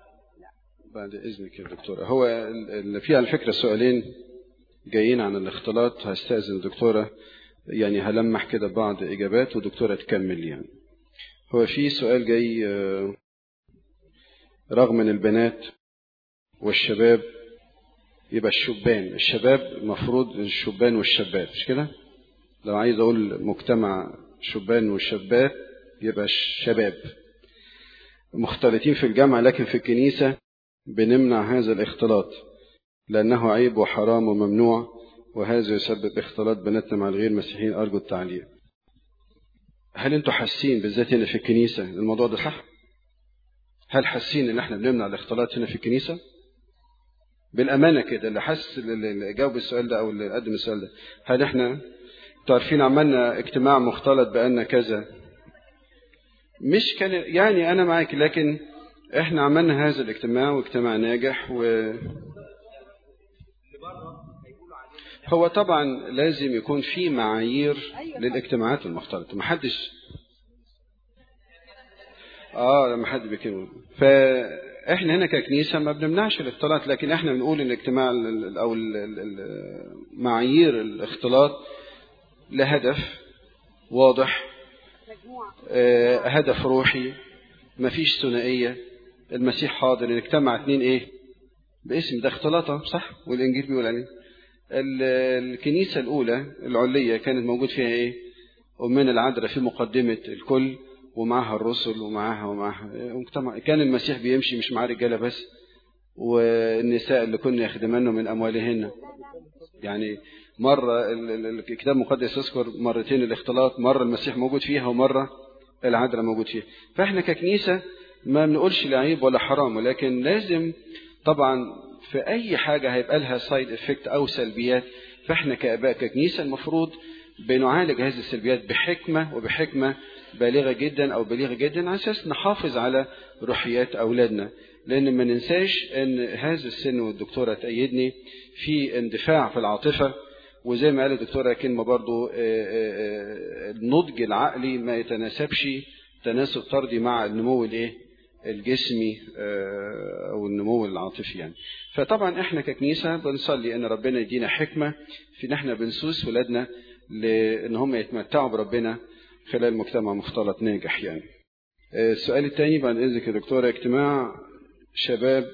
بعد اذنك يا دكتوره هو ال- ال- في على فكره سؤالين جايين عن الاختلاط هستاذن الدكتوره يعني هلمح كده بعض اجابات ودكتوره تكمل يعني هو في سؤال جاي آه، رغم ان البنات والشباب يبقى الشبان الشباب المفروض الشبان والشابات مش كده لو عايز اقول مجتمع شبان والشابات يبقى الشباب مختلطين في الجامعة لكن في الكنيسة بنمنع هذا الاختلاط لأنه عيب وحرام وممنوع وهذا يسبب اختلاط بناتنا مع الغير مسيحيين أرجو التعليق هل انتوا حاسين بالذات هنا في الكنيسة الموضوع ده صح؟ هل حاسين ان احنا بنمنع الاختلاط هنا في الكنيسة؟ بالأمانة كده اللي حس اللي جاوب السؤال ده أو اللي قدم السؤال ده هل احنا تعرفين عملنا اجتماع مختلط بأن كذا مش كان يعني أنا معاك لكن احنا عملنا هذا الاجتماع واجتماع ناجح و هو طبعا لازم يكون في معايير للاجتماعات المختلطة محدش اه لما حد بيكلمه فاحنا هنا ككنيسة ما بنمنعش الاختلاط لكن احنا بنقول ان الاجتماع او معايير الاختلاط لهدف واضح آه هدف روحي مفيش ثنائية المسيح حاضر ان اجتمع اتنين ايه باسم ده اختلاطة صح والانجيل بيقول عليه الكنيسة الأولى العلية كانت موجود فيها إيه؟ أمنا العذراء في مقدمة الكل ومعها الرسل ومعها ومعها مجتمع كان المسيح بيمشي مش معاه رجالة بس والنساء اللي كنا يخدمنه من أموالهن يعني مرة الكتاب المقدس يذكر مرتين الاختلاط مرة المسيح موجود فيها ومرة العذراء موجود فيها فاحنا ككنيسة ما بنقولش لعيب ولا حرام ولكن لازم طبعا في أي حاجة هيبقى لها سايد افكت أو سلبيات فإحنا كآباء ككنيسة المفروض بنعالج هذه السلبيات بحكمة وبحكمة بالغة جدا أو بليغة جدا على أساس نحافظ على روحيات أولادنا لأن ما ننساش أن هذا السن والدكتورة تأيدني في اندفاع في العاطفة وزي ما قال الدكتورة كلمة برضو النضج العقلي ما يتناسبش تناسب طردي مع النمو الايه الجسمي او النمو العاطفي يعني فطبعا احنا ككنيسه بنصلي ان ربنا يدينا حكمه في ان احنا بنسوس ولادنا لان هم يتمتعوا بربنا خلال مجتمع مختلط ناجح يعني السؤال الثاني بعد اذنك يا دكتوره اجتماع شباب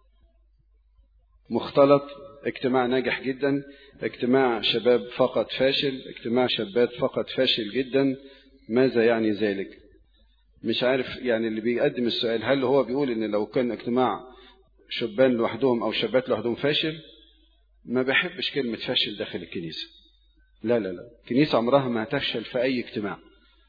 مختلط اجتماع ناجح جدا اجتماع شباب فقط فاشل اجتماع شابات فقط فاشل جدا ماذا يعني ذلك مش عارف يعني اللي بيقدم السؤال هل هو بيقول ان لو كان اجتماع شبان لوحدهم او شابات لوحدهم فاشل ما بحبش كلمة فاشل داخل الكنيسة لا لا لا الكنيسة عمرها ما هتفشل في اي اجتماع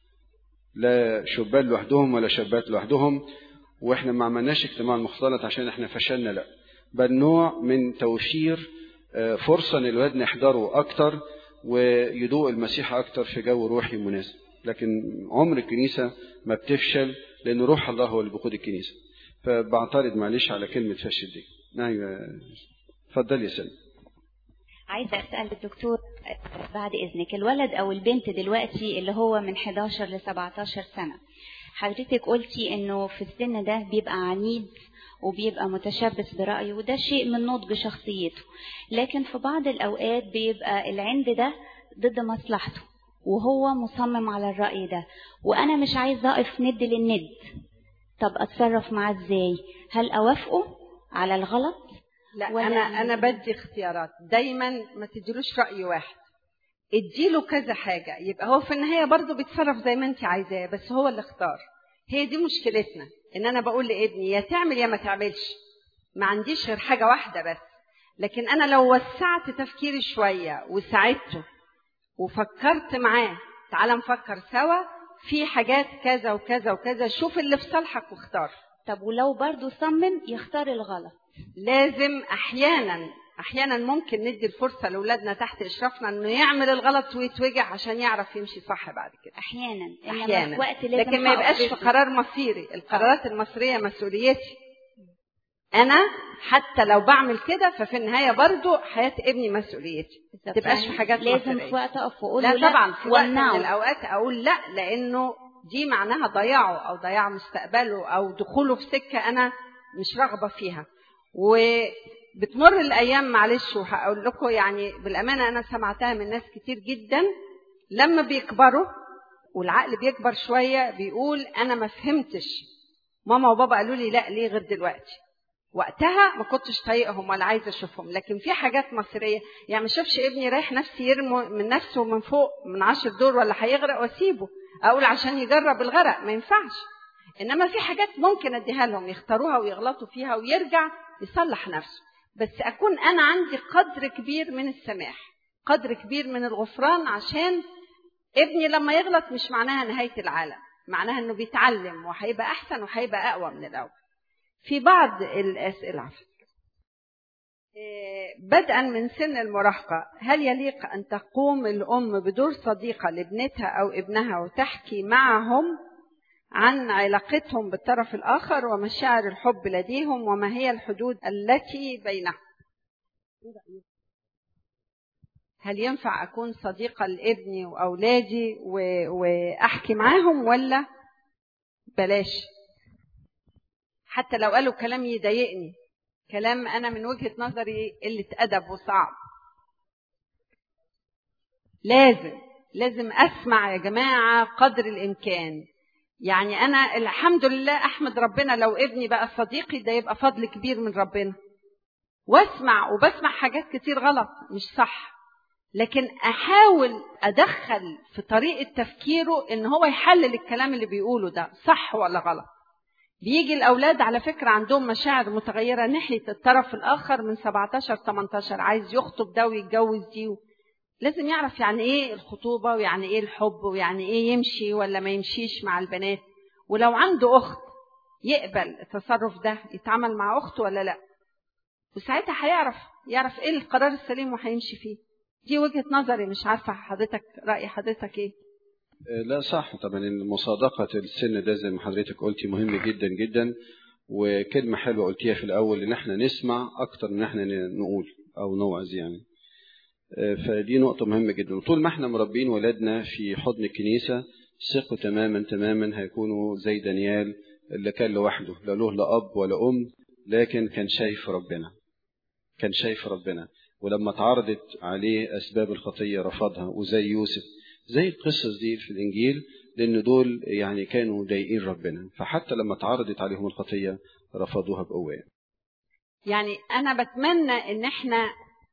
لا شبان لوحدهم ولا شابات لوحدهم واحنا ما عملناش اجتماع مختلط عشان احنا فشلنا لا بل نوع من توفير فرصة ان الولاد يحضروا اكتر ويدوق المسيح اكتر في جو روحي مناسب لكن عمر الكنيسة ما بتفشل لأن روح الله هو اللي بيقود الكنيسة فبعترض معلش على كلمة فشل دي أيوة اتفضل يا سلمى عايزة أسأل الدكتور بعد إذنك الولد أو البنت دلوقتي اللي هو من 11 ل 17 سنة حضرتك قلتي إنه في السن ده بيبقى عنيد وبيبقى متشبث برأيه وده شيء من نضج شخصيته لكن في بعض الأوقات بيبقى العند ده ضد مصلحته وهو مصمم على الرأي ده وأنا مش عايزة أقف ند للند طب أتصرف معاه إزاي هل أوافقه على الغلط لا ولا أنا أنا بدي اختيارات دايما ما تديلوش رأي واحد اديله كذا حاجة يبقى هو في النهاية برضه بيتصرف زي ما انت عايزاه بس هو اللي اختار هي دي مشكلتنا ان انا بقول لابني يا تعمل يا ما تعملش ما عنديش غير حاجة واحدة بس لكن انا لو وسعت تفكيري شوية وساعدته وفكرت معاه تعال نفكر سوا في حاجات كذا وكذا وكذا شوف اللي في صالحك واختار طب ولو برضه صمم يختار الغلط لازم احيانا احيانا ممكن ندي الفرصه لاولادنا تحت اشرافنا انه يعمل الغلط ويتوجع عشان يعرف يمشي صح بعد كده احيانا احيانا وقت لكن ما يبقاش في قرار مصيري القرارات المصيريه مسؤوليتي انا حتى لو بعمل كده ففي النهايه برضو حياه ابني مسؤوليتي ما تبقاش في حاجات لازم مصيرية. في وقت اقف واقول لا, لا طبعا في وقت من وامنعه الاوقات اقول لا لانه دي معناها ضياعه او ضياع مستقبله او دخوله في سكه انا مش راغبه فيها وبتمر الايام معلش وهقول لكم يعني بالامانه انا سمعتها من ناس كتير جدا لما بيكبروا والعقل بيكبر شويه بيقول انا ما فهمتش ماما وبابا قالوا لي لا ليه غير دلوقتي وقتها ما كنتش طايقهم ولا عايزه اشوفهم لكن في حاجات مصيريه يعني ما اشوفش ابني رايح نفسي يرمي من نفسه من فوق من عشر دور ولا هيغرق واسيبه اقول عشان يجرب الغرق ما ينفعش انما في حاجات ممكن اديها لهم يختاروها ويغلطوا فيها ويرجع يصلح نفسه بس اكون انا عندي قدر كبير من السماح قدر كبير من الغفران عشان ابني لما يغلط مش معناها نهايه العالم معناها انه بيتعلم وهيبقى احسن وهيبقى اقوى من الاول في بعض الاسئله عفوا بدءا من سن المراهقه هل يليق ان تقوم الام بدور صديقه لابنتها او ابنها وتحكي معهم عن علاقتهم بالطرف الاخر ومشاعر الحب لديهم وما هي الحدود التي بينهم هل ينفع اكون صديقه لابني واولادي واحكي معاهم ولا بلاش حتى لو قالوا كلام يضايقني كلام انا من وجهه نظري قله ادب وصعب لازم لازم اسمع يا جماعه قدر الامكان يعني انا الحمد لله احمد ربنا لو ابني بقى صديقي ده يبقى فضل كبير من ربنا واسمع وبسمع حاجات كتير غلط مش صح لكن احاول ادخل في طريقه تفكيره ان هو يحلل الكلام اللي بيقوله ده صح ولا غلط بيجي الاولاد على فكره عندهم مشاعر متغيره ناحيه الطرف الاخر من 17 18 عايز يخطب ده ويتجوز دي لازم يعرف يعني ايه الخطوبه ويعني ايه الحب ويعني ايه يمشي ولا ما يمشيش مع البنات ولو عنده اخت يقبل التصرف ده يتعامل مع اخته ولا لا وساعتها هيعرف يعرف ايه القرار السليم وهيمشي فيه دي وجهه نظري مش عارفه حضرتك راي حضرتك ايه لا صح طبعا مصادقة السن ده زي ما حضرتك قلتي مهم جدا جدا وكلمة حلوة قلتيها في الأول إن احنا نسمع أكتر من احنا نقول أو نوعظ يعني فدي نقطة مهمة جدا طول ما احنا مربين ولادنا في حضن الكنيسة ثقوا تماما تماما هيكونوا زي دانيال اللي كان لوحده لا له لا أب ولا أم لكن كان شايف ربنا كان شايف ربنا ولما اتعرضت عليه أسباب الخطية رفضها وزي يوسف زي القصص دي في الإنجيل لأن دول يعني كانوا ضايقين ربنا فحتى لما اتعرضت عليهم الخطية رفضوها بقوة يعني أنا بتمنى إن إحنا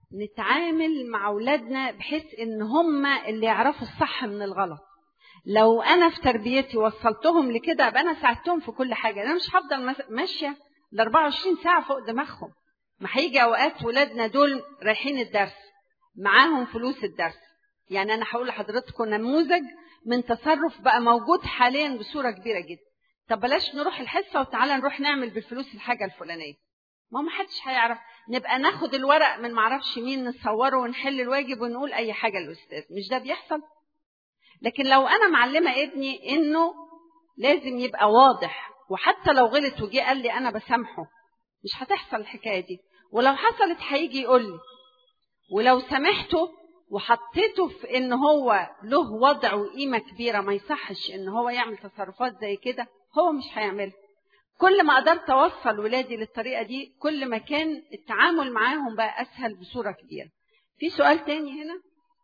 نتعامل مع أولادنا بحيث إن هم اللي يعرفوا الصح من الغلط لو أنا في تربيتي وصلتهم لكده أبقى أنا ساعدتهم في كل حاجة أنا مش هفضل ماشية ل 24 ساعة فوق دماغهم ما هيجي أوقات ولادنا دول رايحين الدرس معاهم فلوس الدرس يعني انا هقول لحضراتكم نموذج من تصرف بقى موجود حاليا بصوره كبيره جدا طب بلاش نروح الحصه وتعالى نروح نعمل بالفلوس الحاجه الفلانيه ما ما حدش هيعرف نبقى ناخد الورق من معرفش مين نصوره ونحل الواجب ونقول اي حاجه للاستاذ مش ده بيحصل لكن لو انا معلمه ابني انه لازم يبقى واضح وحتى لو غلط وجي قال لي انا بسامحه مش هتحصل الحكايه دي ولو حصلت هيجي يقول لي ولو سامحته وحطيته في ان هو له وضع وقيمه كبيره ما يصحش ان هو يعمل تصرفات زي كده هو مش هيعملها كل ما قدرت اوصل ولادي للطريقه دي كل ما كان التعامل معاهم بقى اسهل بصوره كبيره في سؤال تاني هنا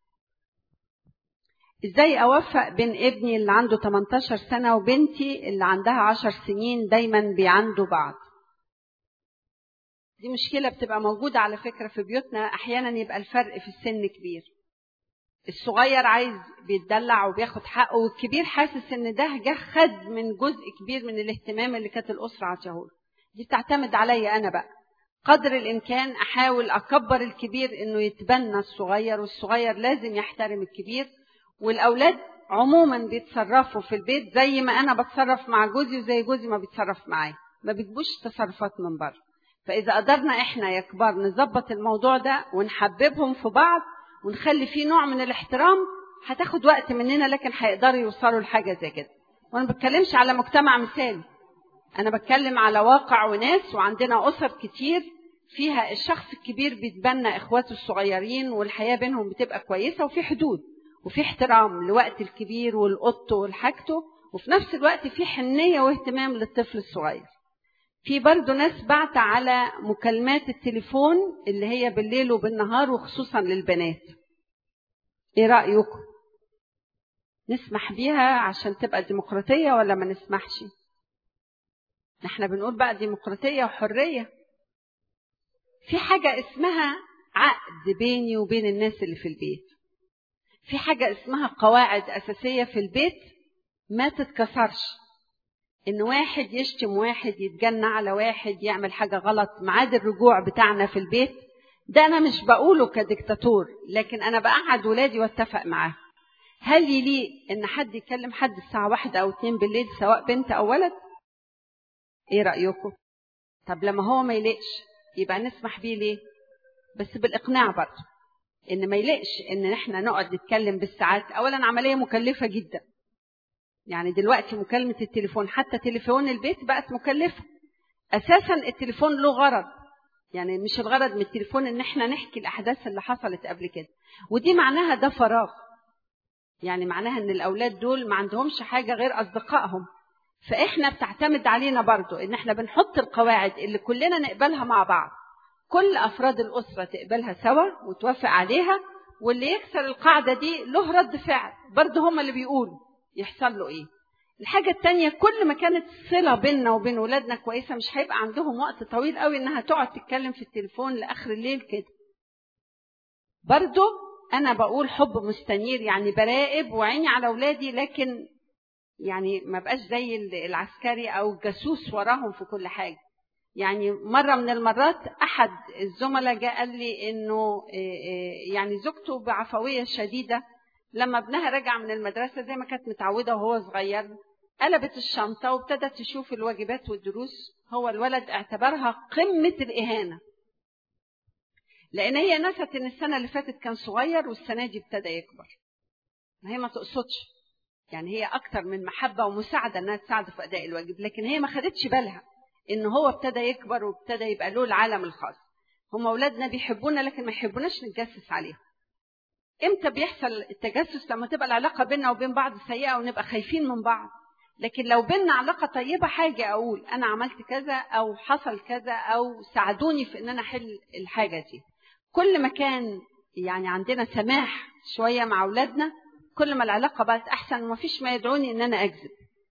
ازاي اوفق بين ابني اللي عنده 18 سنه وبنتي اللي عندها 10 سنين دايما بيعندوا بعض دي مشكله بتبقى موجوده على فكره في بيوتنا احيانا يبقى الفرق في السن كبير الصغير عايز بيتدلع وبياخد حقه والكبير حاسس ان ده جه خد من جزء كبير من الاهتمام اللي كانت الاسره عطيهوله دي بتعتمد عليا انا بقى قدر الامكان احاول اكبر الكبير انه يتبنى الصغير والصغير لازم يحترم الكبير والاولاد عموما بيتصرفوا في البيت زي ما انا بتصرف مع جوزي وزي جوزي ما بيتصرف معايا ما بيجيبوش تصرفات من بره فاذا قدرنا احنا يا كبار نظبط الموضوع ده ونحببهم في بعض ونخلي فيه نوع من الاحترام هتاخد وقت مننا لكن هيقدروا يوصلوا لحاجه زي كده وانا ما بتكلمش على مجتمع مثالي انا بتكلم على واقع وناس وعندنا اسر كتير فيها الشخص الكبير بيتبنى اخواته الصغيرين والحياه بينهم بتبقى كويسه وفي حدود وفي احترام لوقت الكبير والقط والحاجته وفي نفس الوقت في حنيه واهتمام للطفل الصغير في برضه ناس بعت على مكالمات التليفون اللي هي بالليل وبالنهار وخصوصا للبنات ايه رأيكم نسمح بيها عشان تبقى ديمقراطية ولا ما نسمحش احنا بنقول بقى ديمقراطية وحرية في حاجة اسمها عقد بيني وبين الناس اللي في البيت في حاجة اسمها قواعد أساسية في البيت ما تتكسرش إن واحد يشتم واحد يتجنى على واحد يعمل حاجة غلط ميعاد الرجوع بتاعنا في البيت ده أنا مش بقوله كديكتاتور لكن أنا بقعد ولادي واتفق معاه هل يليق إن حد يكلم حد الساعة واحدة أو اتنين بالليل سواء بنت أو ولد؟ إيه رأيكم؟ طب لما هو ما يليقش يبقى نسمح بيه ليه؟ بس بالإقناع برضه ان ما يلقش ان احنا نقعد نتكلم بالساعات اولا عمليه مكلفه جدا يعني دلوقتي مكالمه التليفون حتى تليفون البيت بقت مكلفه اساسا التليفون له غرض يعني مش الغرض من التليفون ان احنا نحكي الاحداث اللي حصلت قبل كده ودي معناها ده فراغ يعني معناها ان الاولاد دول ما عندهمش حاجه غير اصدقائهم فاحنا بتعتمد علينا برضو ان احنا بنحط القواعد اللي كلنا نقبلها مع بعض كل افراد الاسره تقبلها سوا وتوافق عليها واللي يكسر القاعده دي له رد فعل برضه هم اللي بيقولوا يحصل له ايه الحاجة التانية كل ما كانت الصلة بيننا وبين ولادنا كويسة مش هيبقى عندهم وقت طويل قوي انها تقعد تتكلم في التليفون لآخر الليل كده برضو أنا بقول حب مستنير يعني براقب وعيني على ولادي لكن يعني ما بقاش زي العسكري أو الجاسوس وراهم في كل حاجة يعني مرة من المرات أحد الزملاء جاء قال لي إنه يعني زوجته بعفوية شديدة لما ابنها رجع من المدرسة زي ما كانت متعودة وهو صغير قلبت الشنطة وابتدت تشوف الواجبات والدروس هو الولد اعتبرها قمة الإهانة لأن هي نست إن السنة اللي فاتت كان صغير والسنة دي ابتدى يكبر ما هي ما تقصدش يعني هي أكتر من محبة ومساعدة إنها تساعده في أداء الواجب لكن هي ما خدتش بالها إن هو ابتدى يكبر وابتدى يبقى له العالم الخاص هم أولادنا بيحبونا لكن ما يحبوناش نتجسس عليهم امتى بيحصل التجسس لما تبقى العلاقة بيننا وبين بعض سيئة ونبقى خايفين من بعض لكن لو بيننا علاقة طيبة حاجة أقول أنا عملت كذا أو حصل كذا أو ساعدوني في إن أنا أحل الحاجة دي كل ما كان يعني عندنا سماح شوية مع أولادنا كل ما العلاقة بقت أحسن ومفيش ما يدعوني إن أنا أكذب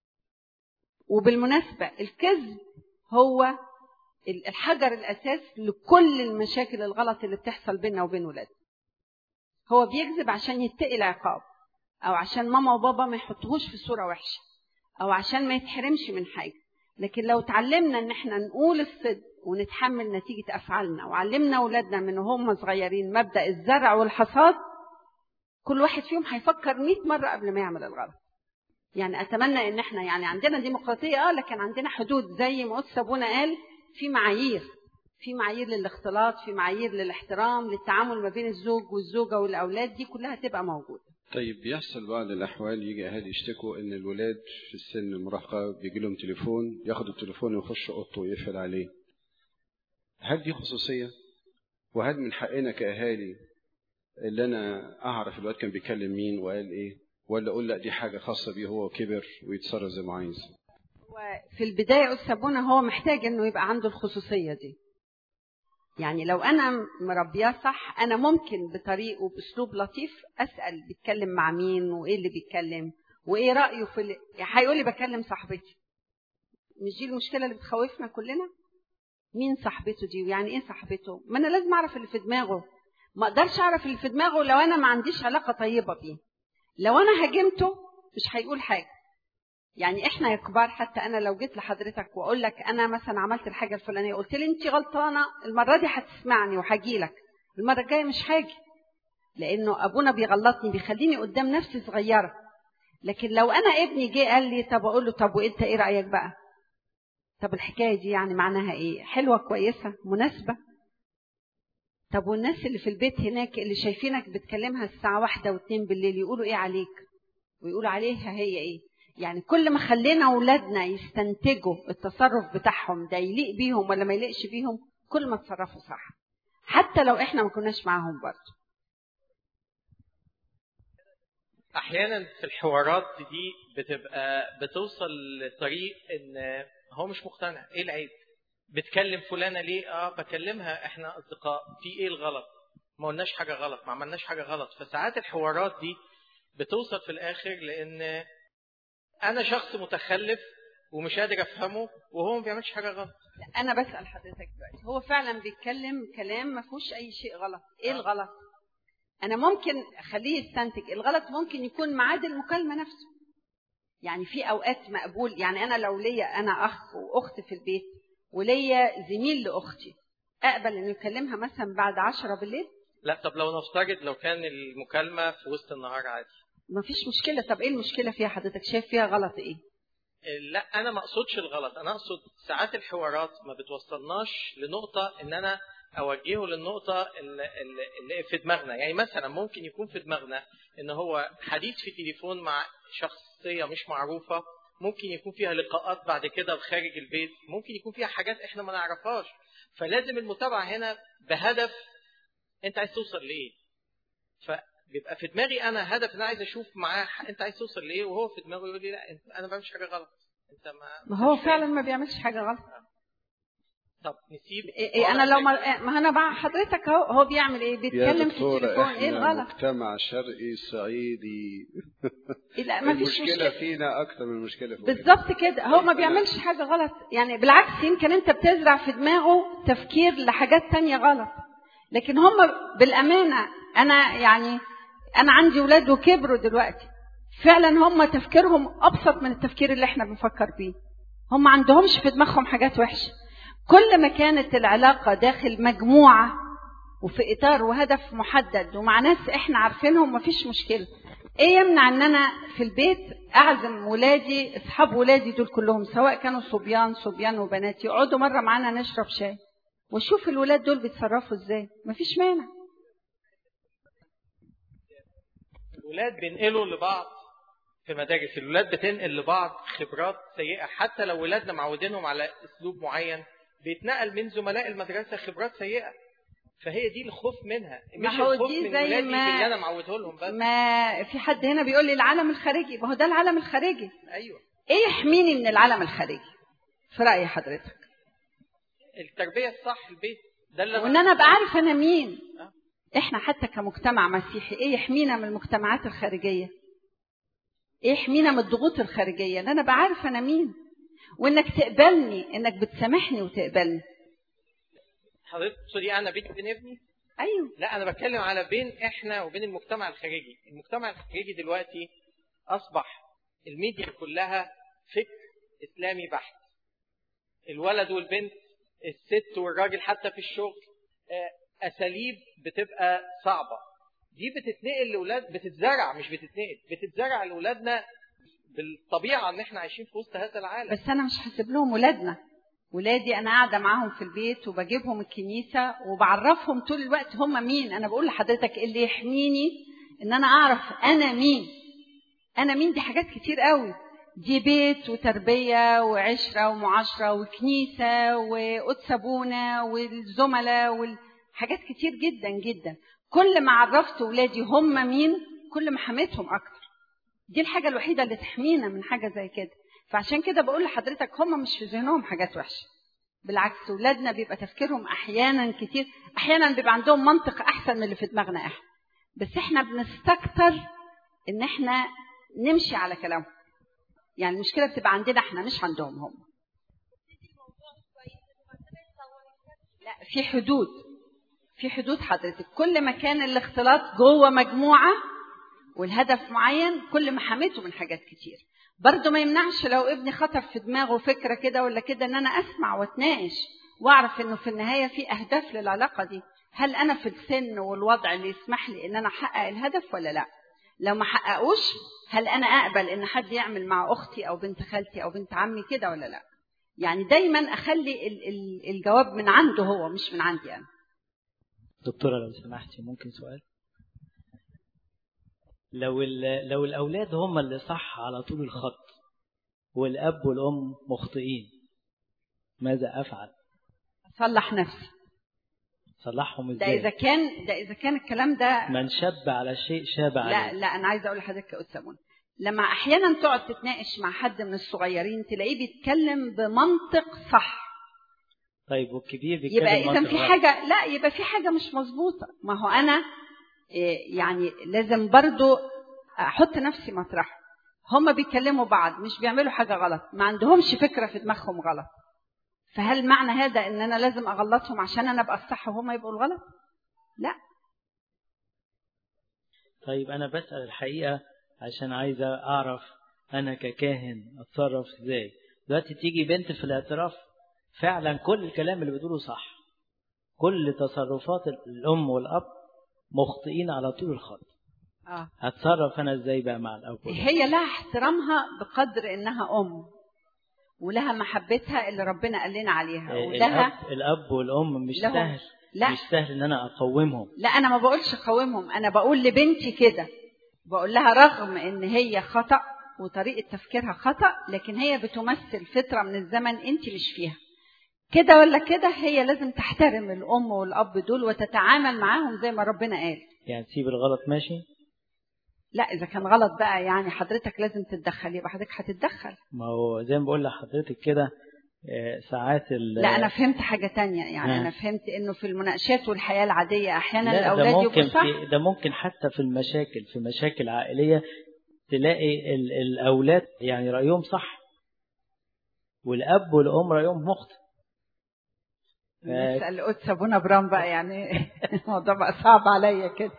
وبالمناسبة الكذب هو الحجر الأساس لكل المشاكل الغلط اللي بتحصل بيننا وبين ولادنا هو بيكذب عشان يتقي العقاب او عشان ماما وبابا ما يحطوهوش في صوره وحشه او عشان ما يتحرمش من حاجه لكن لو اتعلمنا ان احنا نقول الصدق ونتحمل نتيجه افعالنا وعلمنا اولادنا من هم صغيرين مبدا الزرع والحصاد كل واحد فيهم هيفكر 100 مره قبل ما يعمل الغلط يعني اتمنى ان احنا يعني عندنا ديمقراطيه اه لكن عندنا حدود زي ما قدس ابونا قال في معايير في معايير للاختلاط في معايير للاحترام للتعامل ما بين الزوج والزوجه والاولاد دي كلها تبقى موجوده طيب بيحصل بعض الأحوال يجي أهالي يشتكوا إن الولاد في السن المراهقة بيجي لهم تليفون ياخدوا التليفون ويخش أوضته ويقفل عليه. هل دي خصوصية؟ وهل من حقنا كأهالي اللي أنا أعرف الواد كان بيكلم مين وقال إيه؟ ولا أقول لا دي حاجة خاصة بيه هو كبر ويتصرف زي ما عايز؟ وفي البداية أستاذ هو محتاج إنه يبقى عنده الخصوصية دي. يعني لو انا مربياه صح انا ممكن بطريقه باسلوب لطيف اسال بيتكلم مع مين وايه اللي بيتكلم وايه رايه في اللي... هيقول لي بكلم صاحبتي مش دي المشكله اللي بتخوفنا كلنا مين صاحبته دي ويعني ايه صاحبته ما انا لازم اعرف اللي في دماغه ما اقدرش اعرف اللي في دماغه لو انا ما عنديش علاقه طيبه بيه لو انا هاجمته مش هيقول حاجه يعني احنا يا كبار حتى انا لو جيت لحضرتك واقول لك انا مثلا عملت الحاجه الفلانيه قلت لي انت غلطانه المره دي هتسمعني وهجي لك المره الجايه مش هاجي لانه ابونا بيغلطني بيخليني قدام نفسي صغيره لكن لو انا ابني جه قال لي طب اقول له طب وانت ايه رايك بقى طب الحكايه دي يعني معناها ايه حلوه كويسه مناسبه طب والناس اللي في البيت هناك اللي شايفينك بتكلمها الساعه واحدة واتنين بالليل يقولوا ايه عليك ويقولوا عليها هي ايه يعني كل ما خلينا اولادنا يستنتجوا التصرف بتاعهم ده يليق بيهم ولا ما يليقش بيهم كل ما تصرفوا صح حتى لو احنا ما كناش معاهم برضه احيانا في الحوارات دي بتبقى بتوصل لطريق ان هو مش مقتنع ايه العيب بتكلم فلانه ليه اه بكلمها احنا اصدقاء في ايه الغلط ما قلناش حاجه غلط ما عملناش حاجه غلط فساعات الحوارات دي بتوصل في الاخر لان انا شخص متخلف ومش قادر افهمه وهو ما بيعملش حاجه غلط انا بسال حضرتك دلوقتي هو فعلا بيتكلم كلام ما فيهوش اي شيء غلط ايه الغلط انا ممكن اخليه يستنتج الغلط ممكن يكون ميعاد المكالمه نفسه يعني في اوقات مقبول يعني انا لو ليا انا اخ واخت في البيت وليا زميل لاختي اقبل انه يكلمها مثلا بعد عشرة بالليل لا طب لو نفترض لو كان المكالمه في وسط النهار عادي ما فيش مشكله طب ايه المشكله فيها حضرتك شايف فيها غلط ايه لا انا ما اقصدش الغلط انا اقصد ساعات الحوارات ما بتوصلناش لنقطه ان انا اوجهه للنقطه اللي, اللي في دماغنا يعني مثلا ممكن يكون في دماغنا ان هو حديث في تليفون مع شخصيه مش معروفه ممكن يكون فيها لقاءات بعد كده خارج البيت ممكن يكون فيها حاجات احنا ما نعرفهاش فلازم المتابعه هنا بهدف انت عايز توصل لايه فبيبقى في دماغي انا هدف ان انا عايز اشوف معاه انت عايز توصل لايه وهو في دماغه يقول لي لا انت انا ما بعملش حاجه غلط انت ما ما هو فعلا ما بيعملش حاجه غلط طب نسيب إيه إيه انا لو ما, ما انا بقى حضرتك اهو هو بيعمل ايه بيتكلم في التليفون ايه الغلط مجتمع شرقي صعيدي لا ما فيش المشكله مشكله فينا اكتر من المشكله في بالظبط كده هو ما بيعملش حاجه غلط يعني بالعكس يمكن انت بتزرع في دماغه تفكير لحاجات تانية غلط لكن هم بالامانه انا يعني انا عندي ولاد وكبروا دلوقتي فعلا هم تفكيرهم ابسط من التفكير اللي احنا بنفكر بيه هم ما عندهمش في دماغهم حاجات وحشه كل ما كانت العلاقه داخل مجموعه وفي اطار وهدف محدد ومع ناس احنا عارفينهم مفيش مشكله ايه يمنع ان انا في البيت اعزم ولادي اصحاب ولادي دول كلهم سواء كانوا صبيان صبيان وبنات يقعدوا مره معانا نشرب شاي واشوف الولاد دول بيتصرفوا ازاي مفيش مانع الولاد بينقلوا لبعض في مدارس الولاد بتنقل لبعض خبرات سيئه حتى لو ولادنا معودينهم على اسلوب معين بيتنقل من زملاء المدرسه خبرات سيئه فهي دي الخوف منها ما مش هو الخوف دي من زي ولادي ما- اللي انا معوده لهم بس ما في حد هنا بيقول لي العالم الخارجي ما هو ده العالم الخارجي ايوه ايه يحميني من العالم الخارجي في راي حضرتك التربيه الصح البيت ده اللي وان انا ابقى عارف انا مين احنا حتى كمجتمع مسيحي ايه يحمينا من المجتمعات الخارجيه ايه يحمينا من الضغوط الخارجيه ان انا ابقى عارف انا مين وانك تقبلني انك بتسامحني وتقبلني حضرتك تقصدي انا بيني وبين ابني ايوه لا انا بتكلم على بين احنا وبين المجتمع الخارجي المجتمع الخارجي دلوقتي اصبح الميديا كلها فكر اسلامي بحت الولد والبنت الست والراجل حتى في الشغل آه، اساليب بتبقى صعبه دي بتتنقل لاولاد بتتزرع مش بتتنقل بتتزرع لاولادنا بالطبيعه ان احنا عايشين في وسط هذا العالم بس انا مش هسيب لهم ولادنا ولادي انا قاعده معاهم في البيت وبجيبهم الكنيسه وبعرفهم طول الوقت هم مين انا بقول لحضرتك اللي يحميني ان انا اعرف انا مين انا مين دي حاجات كتير قوي دي بيت وتربيه وعشره ومعاشره وكنيسه وقدس ابونا والزملاء والحاجات كتير جدا جدا كل ما عرفت ولادي هم مين كل ما حميتهم اكتر دي الحاجه الوحيده اللي تحمينا من حاجه زي كده فعشان كده بقول لحضرتك هم مش في ذهنهم حاجات وحشه بالعكس ولادنا بيبقى تفكيرهم احيانا كتير احيانا بيبقى عندهم منطق احسن من اللي في دماغنا احنا بس احنا بنستكتر ان احنا نمشي على كلامهم يعني المشكله بتبقى عندنا احنا مش عندهم هم لا في حدود في حدود حضرتك كل ما كان الاختلاط جوه مجموعه والهدف معين كل ما حميته من حاجات كتير برضه ما يمنعش لو ابني خطر في دماغه فكره كده ولا كده ان انا اسمع واتناقش واعرف انه في النهايه في اهداف للعلاقه دي هل انا في السن والوضع اللي يسمح لي ان انا احقق الهدف ولا لا لو ما حققوش هل انا اقبل ان حد يعمل مع اختي او بنت خالتي او بنت عمي كده ولا لا يعني دايما اخلي ال- ال- الجواب من عنده هو مش من عندي انا دكتورة لو سمحتي ممكن سؤال لو ال- لو الأولاد هم اللي صح على طول الخط والأب والأم مخطئين ماذا أفعل؟ اصلح نفسي صلحهم ده اذا إزاي؟ كان ده اذا كان الكلام ده من شب على شيء شاب لا عليه لا انا عايزه اقول لحضرتك يا استاذ منى لما احيانا تقعد تتناقش مع حد من الصغيرين تلاقيه بيتكلم بمنطق صح طيب والكبير بيتكلم يبقى اذا منطق في غلط. حاجه لا يبقى في حاجه مش مظبوطه ما هو انا إيه، يعني لازم برضو احط نفسي مطرحه هم بيكلموا بعض مش بيعملوا حاجة غلط ما عندهمش فكرة في دماغهم غلط فهل معنى هذا ان انا لازم اغلطهم عشان انا ابقى الصح وهم يبقوا الغلط لا طيب أنا بسأل الحقيقة عشان عايزة أعرف أنا ككاهن أتصرف إزاي دلوقتي تيجي بنت في الاعتراف فعلا كل الكلام اللي بتقوله صح كل تصرفات الأم والأب مخطئين على طول الخط اه هتصرف أنا إزاي بقى مع الأب والأم؟ هي لها احترامها بقدر انها ام ولها محبتها اللي ربنا قال لنا عليها ولها الأب, الأب والأم مش لهم- سهل لا مش سهل إن أنا أقومهم لا انا ما بقولش قومهم انا بقول لبنتي كده بقول لها رغم ان هي خطا وطريقه تفكيرها خطا لكن هي بتمثل فتره من الزمن انت مش فيها كده ولا كده هي لازم تحترم الام والاب دول وتتعامل معاهم زي ما ربنا قال يعني تسيب الغلط ماشي لا اذا كان غلط بقى يعني حضرتك لازم تتدخل يبقى حضرتك هتتدخل ما هو زي ما بقول لحضرتك كده آه، ساعات ال لا انا فهمت حاجه تانية يعني آه. انا فهمت انه في المناقشات والحياه العاديه احيانا لا ده الاولاد ممكن يبقوا صح في ده ممكن حتى في المشاكل في مشاكل عائلية تلاقي ال الأولاد يعني رأيهم صح والأب والأم رأيهم مخطئ نسال قدس ابونا برام بقى يعني الموضوع بقى صعب عليا كده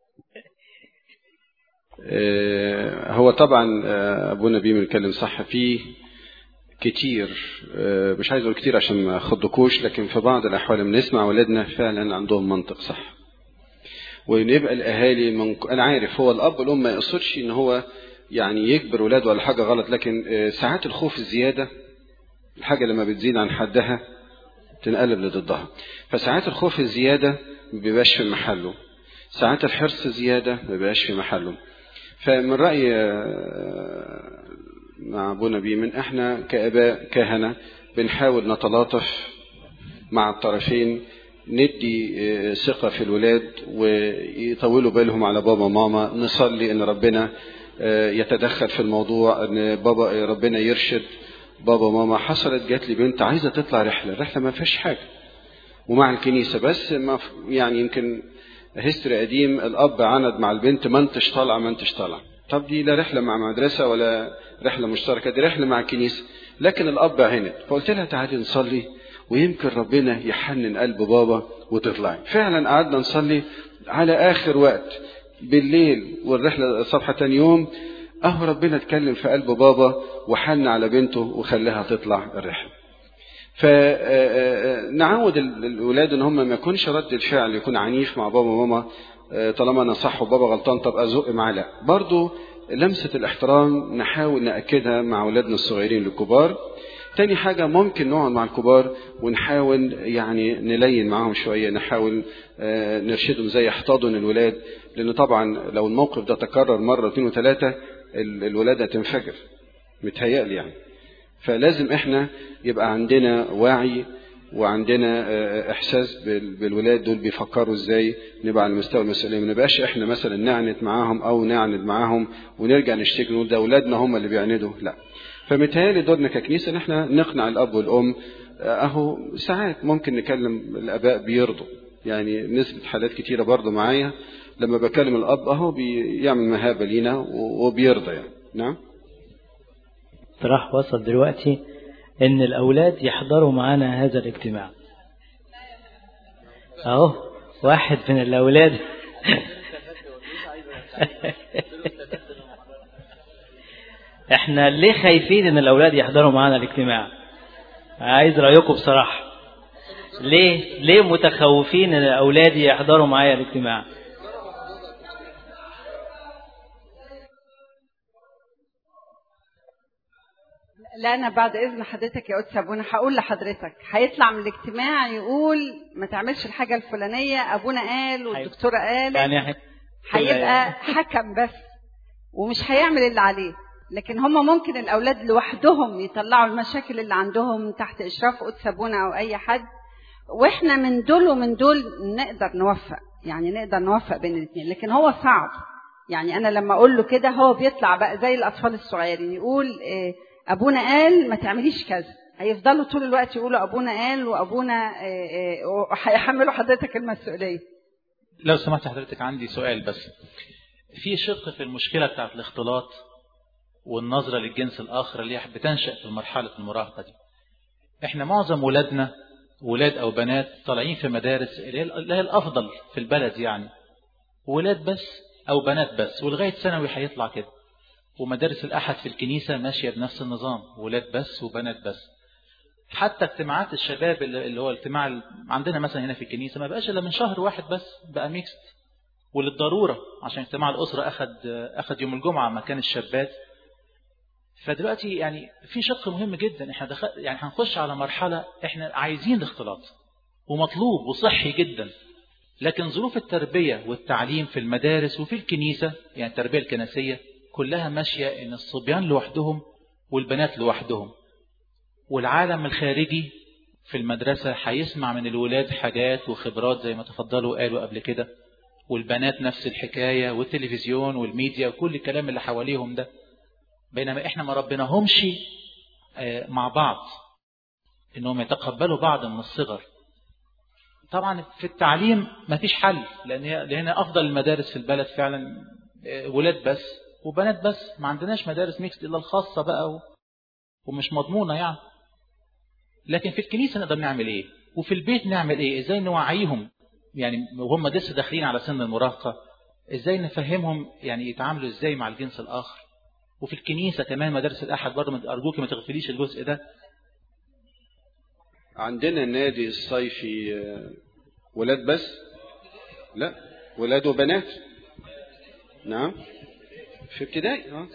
آه، هو طبعا آه، ابونا بيه بنتكلم صح فيه كتير آه، مش عايز اقول كتير عشان ما اخضكوش لكن في بعض الاحوال بنسمع اولادنا فعلا عندهم منطق صح وان يبقى الاهالي من انا عارف هو الاب والام ما يقصدش ان هو يعني يجبر ولاده على حاجه غلط لكن آه، ساعات الخوف الزياده الحاجه لما بتزيد عن حدها تنقلب لضدها فساعات الخوف الزياده ما بيبقاش في محله ساعات الحرص زياده ما بيبقاش في محله فمن رأي آه، مع أبونا بيه من إحنا كآباء كهنة بنحاول نتلاطف مع الطرفين ندي آه، ثقة في الولاد ويطولوا بالهم على بابا وماما نصلي إن ربنا آه، يتدخل في الموضوع إن بابا ربنا يرشد بابا وماما حصلت جات لي بنت عايزة تطلع رحلة الرحلة ما فيهاش حاجة ومع الكنيسة بس ما ف- يعني يمكن هيستوري قديم الأب عند مع البنت ما انتش طالعة ما انتش طالعة طب دي لا رحلة مع مدرسة ولا رحلة مشتركة دي رحلة مع الكنيسة لكن الأب عند فقلت لها تعالي نصلي ويمكن ربنا يحنن قلب بابا وتطلعي فعلا قعدنا نصلي على آخر وقت بالليل والرحلة صبحة تاني يوم أهو ربنا اتكلم في قلب بابا وحن على بنته وخلاها تطلع الرحلة فنعود الولاد ان هم ما يكونش رد الفعل يكون عنيف مع بابا وماما آه، طالما انا صح وبابا غلطان طب ازق معاه لا برضه لمسه الاحترام نحاول ناكدها مع اولادنا الصغيرين الكبار تاني حاجة ممكن نقعد مع الكبار ونحاول يعني نلين معاهم شوية نحاول آه، نرشدهم زي يحتضن الولاد لأن طبعا لو الموقف ده تكرر مرة اثنين وثلاثة ال- الولاد هتنفجر متهيألي يعني فلازم احنا يبقى عندنا وعي وعندنا آه، احساس بال- بالولاد دول بيفكروا ازاي نبقى على مستوى المسؤوليه ما نبقاش احنا مثلا نعند معاهم او نعند معاهم ونرجع نشتكي نقول ده اولادنا هم اللي بيعندوا لا فمتهيألي دورنا ككنيسه ان احنا نقنع الاب والام آه، اهو ساعات ممكن نكلم الاباء بيرضوا يعني نسبه حالات كتيره برضه معايا لما بكلم الاب اهو بيعمل مهابه لينا و- وبيرضى يعني نعم راح وصل دلوقتي ان الاولاد يحضروا معانا هذا الاجتماع اهو واحد من الاولاد احنا ليه خايفين ان الاولاد يحضروا معانا الاجتماع عايز رايكم بصراحه ليه ليه متخوفين ان اولادي يحضروا معايا الاجتماع لا انا بعد اذن حضرتك يا قدس ابونا هقول لحضرتك هيطلع من الاجتماع يقول ما تعملش الحاجه الفلانيه ابونا قال والدكتوره قالت يعني إحنا- هيبقى حكم بس ومش هيعمل اللي عليه لكن هم ممكن الاولاد لوحدهم يطلعوا المشاكل اللي عندهم تحت اشراف قدس ابونا او اي حد واحنا من دول ومن دول نقدر نوفق يعني نقدر نوفق بين الاثنين لكن هو صعب يعني انا لما اقول له كده هو بيطلع بقى زي الاطفال الصغيرين يقول إيه، ابونا قال ما تعمليش كذا هيفضلوا طول الوقت يقولوا ابونا قال وابونا إيه، إيه، وهيحملوا حضرتك المسؤوليه لو سمحت حضرتك عندي سؤال بس في شق في المشكلة بتاعت الاختلاط والنظرة للجنس الآخر اللي بتنشأ في مرحلة المراهقة دي احنا معظم ولادنا ولاد أو بنات طالعين في مدارس اللي هي الأفضل في البلد يعني ولاد بس أو بنات بس ولغاية ثانوي هيطلع كده ومدارس الأحد في الكنيسة ماشية بنفس النظام ولاد بس وبنات بس حتى اجتماعات الشباب اللي هو اجتماع عندنا مثلا هنا في الكنيسة ما بقاش إلا من شهر واحد بس بقى ميكست وللضرورة عشان اجتماع الأسرة أخد أخد يوم الجمعة مكان الشابات فدلوقتي يعني في شق مهم جدا احنا دخل يعني هنخش على مرحلة احنا عايزين الاختلاط ومطلوب وصحي جدا لكن ظروف التربية والتعليم في المدارس وفي الكنيسة يعني التربية الكنسية كلها ماشية ان الصبيان لوحدهم والبنات لوحدهم والعالم الخارجي في المدرسة هيسمع من الولاد حاجات وخبرات زي ما تفضلوا قالوا قبل كده والبنات نفس الحكاية والتلفزيون والميديا وكل الكلام اللي حواليهم ده بينما احنا ما ربناهمش مع بعض انهم يتقبلوا بعض من الصغر طبعا في التعليم ما فيش حل لان لان افضل المدارس في البلد فعلا ولاد بس وبنات بس ما عندناش مدارس ميكس الا الخاصه بقى ومش مضمونه يعني لكن في الكنيسه نقدر نعمل ايه وفي البيت نعمل ايه ازاي نوعيهم يعني وهم لسه داخلين على سن المراهقه ازاي نفهمهم يعني يتعاملوا ازاي مع الجنس الاخر وفي الكنيسة كمان مدارس الأحد برضه أرجوك ما تغفليش الجزء ده عندنا النادي الصيفي ولاد بس لا ولاد وبنات نعم في ابتدائي اه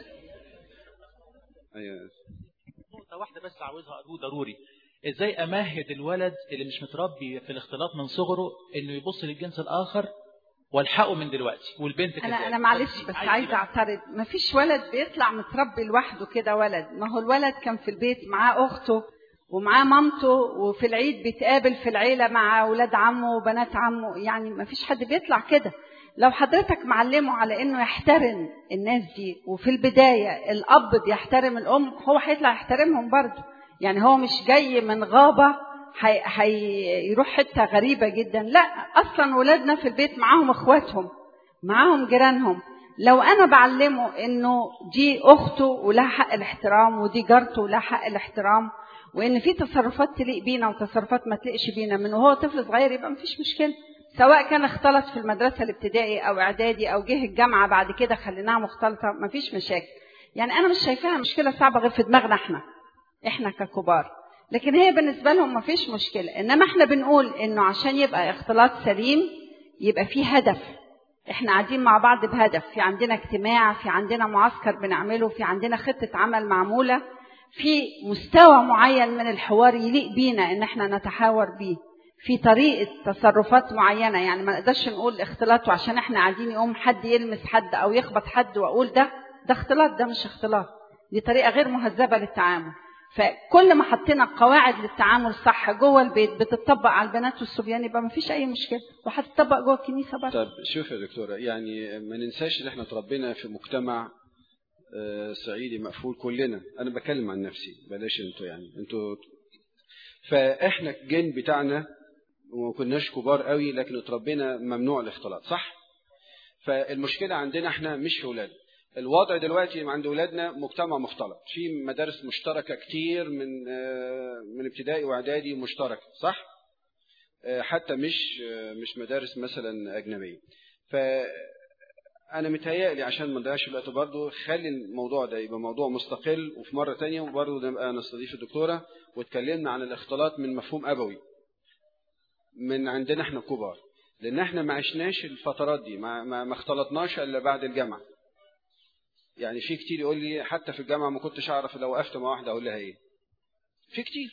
ايوه نقطة واحدة بس عاوزها أقول ضروري ازاي امهد الولد اللي مش متربي في الاختلاط من صغره انه يبص للجنس الاخر والحقه من دلوقتي والبنت كده انا انا معلش بس عايزه اعترض ما فيش ولد بيطلع متربي لوحده كده ولد ما هو الولد كان في البيت معاه اخته ومعاه مامته وفي العيد بيتقابل في العيله مع اولاد عمه وبنات عمه يعني ما فيش حد بيطلع كده لو حضرتك معلمه على انه يحترم الناس دي وفي البدايه الاب بيحترم الام هو هيطلع يحترمهم برضه يعني هو مش جاي من غابه هيروح حته غريبه جدا لا اصلا ولادنا في البيت معاهم اخواتهم معاهم جيرانهم لو انا بعلمه انه دي اخته ولها حق الاحترام ودي جارته ولها حق الاحترام وان في تصرفات تليق بينا وتصرفات ما تليقش بينا من وهو طفل صغير يبقى مفيش مشكله سواء كان اختلط في المدرسه الابتدائي او اعدادي او جه الجامعه بعد كده خليناها مختلطه مفيش مشاكل يعني انا مش شايفاها مشكله صعبه غير في دماغنا احنا احنا ككبار لكن هي بالنسبه لهم مفيش مشكله انما احنا بنقول انه عشان يبقى اختلاط سليم يبقى في هدف احنا قاعدين مع بعض بهدف في عندنا اجتماع في عندنا معسكر بنعمله في عندنا خطه عمل معموله في مستوى معين من الحوار يليق بينا ان احنا نتحاور بيه في طريقه تصرفات معينه يعني ما نقدرش نقول اختلاط وعشان احنا قاعدين يقوم حد يلمس حد او يخبط حد واقول ده ده اختلاط ده مش اختلاط دي طريقه غير مهذبه للتعامل فكل ما حطينا قواعد للتعامل صح جوه البيت بتطبق على البنات والصبيان يبقى ما فيش اي مشكله وهتطبق جوه الكنيسه برضه طب شوف يا دكتوره يعني ما ننساش ان احنا اتربينا في مجتمع صعيدي مقفول كلنا انا بكلم عن نفسي بلاش انتوا يعني انتوا فاحنا الجن بتاعنا وما كناش كبار قوي لكن اتربينا ممنوع الاختلاط صح فالمشكله عندنا احنا مش في اولادنا الوضع دلوقتي عند اولادنا مجتمع مختلط في مدارس مشتركه كتير من من ابتدائي واعدادي مشتركه صح حتى مش مش مدارس مثلا اجنبيه ف انا متهيألي عشان ما نضيعش الوقت برضه خلي الموضوع ده يبقى موضوع مستقل وفي مره تانية وبرضه نبقى نستضيف الدكتوره واتكلمنا عن الاختلاط من مفهوم ابوي من عندنا احنا كبار لان احنا ما عشناش الفترات دي ما, ما, ما اختلطناش الا بعد الجامعه يعني في كتير يقول لي حتى في الجامعه ما كنتش اعرف لو وقفت مع واحده اقول لها ايه في كتير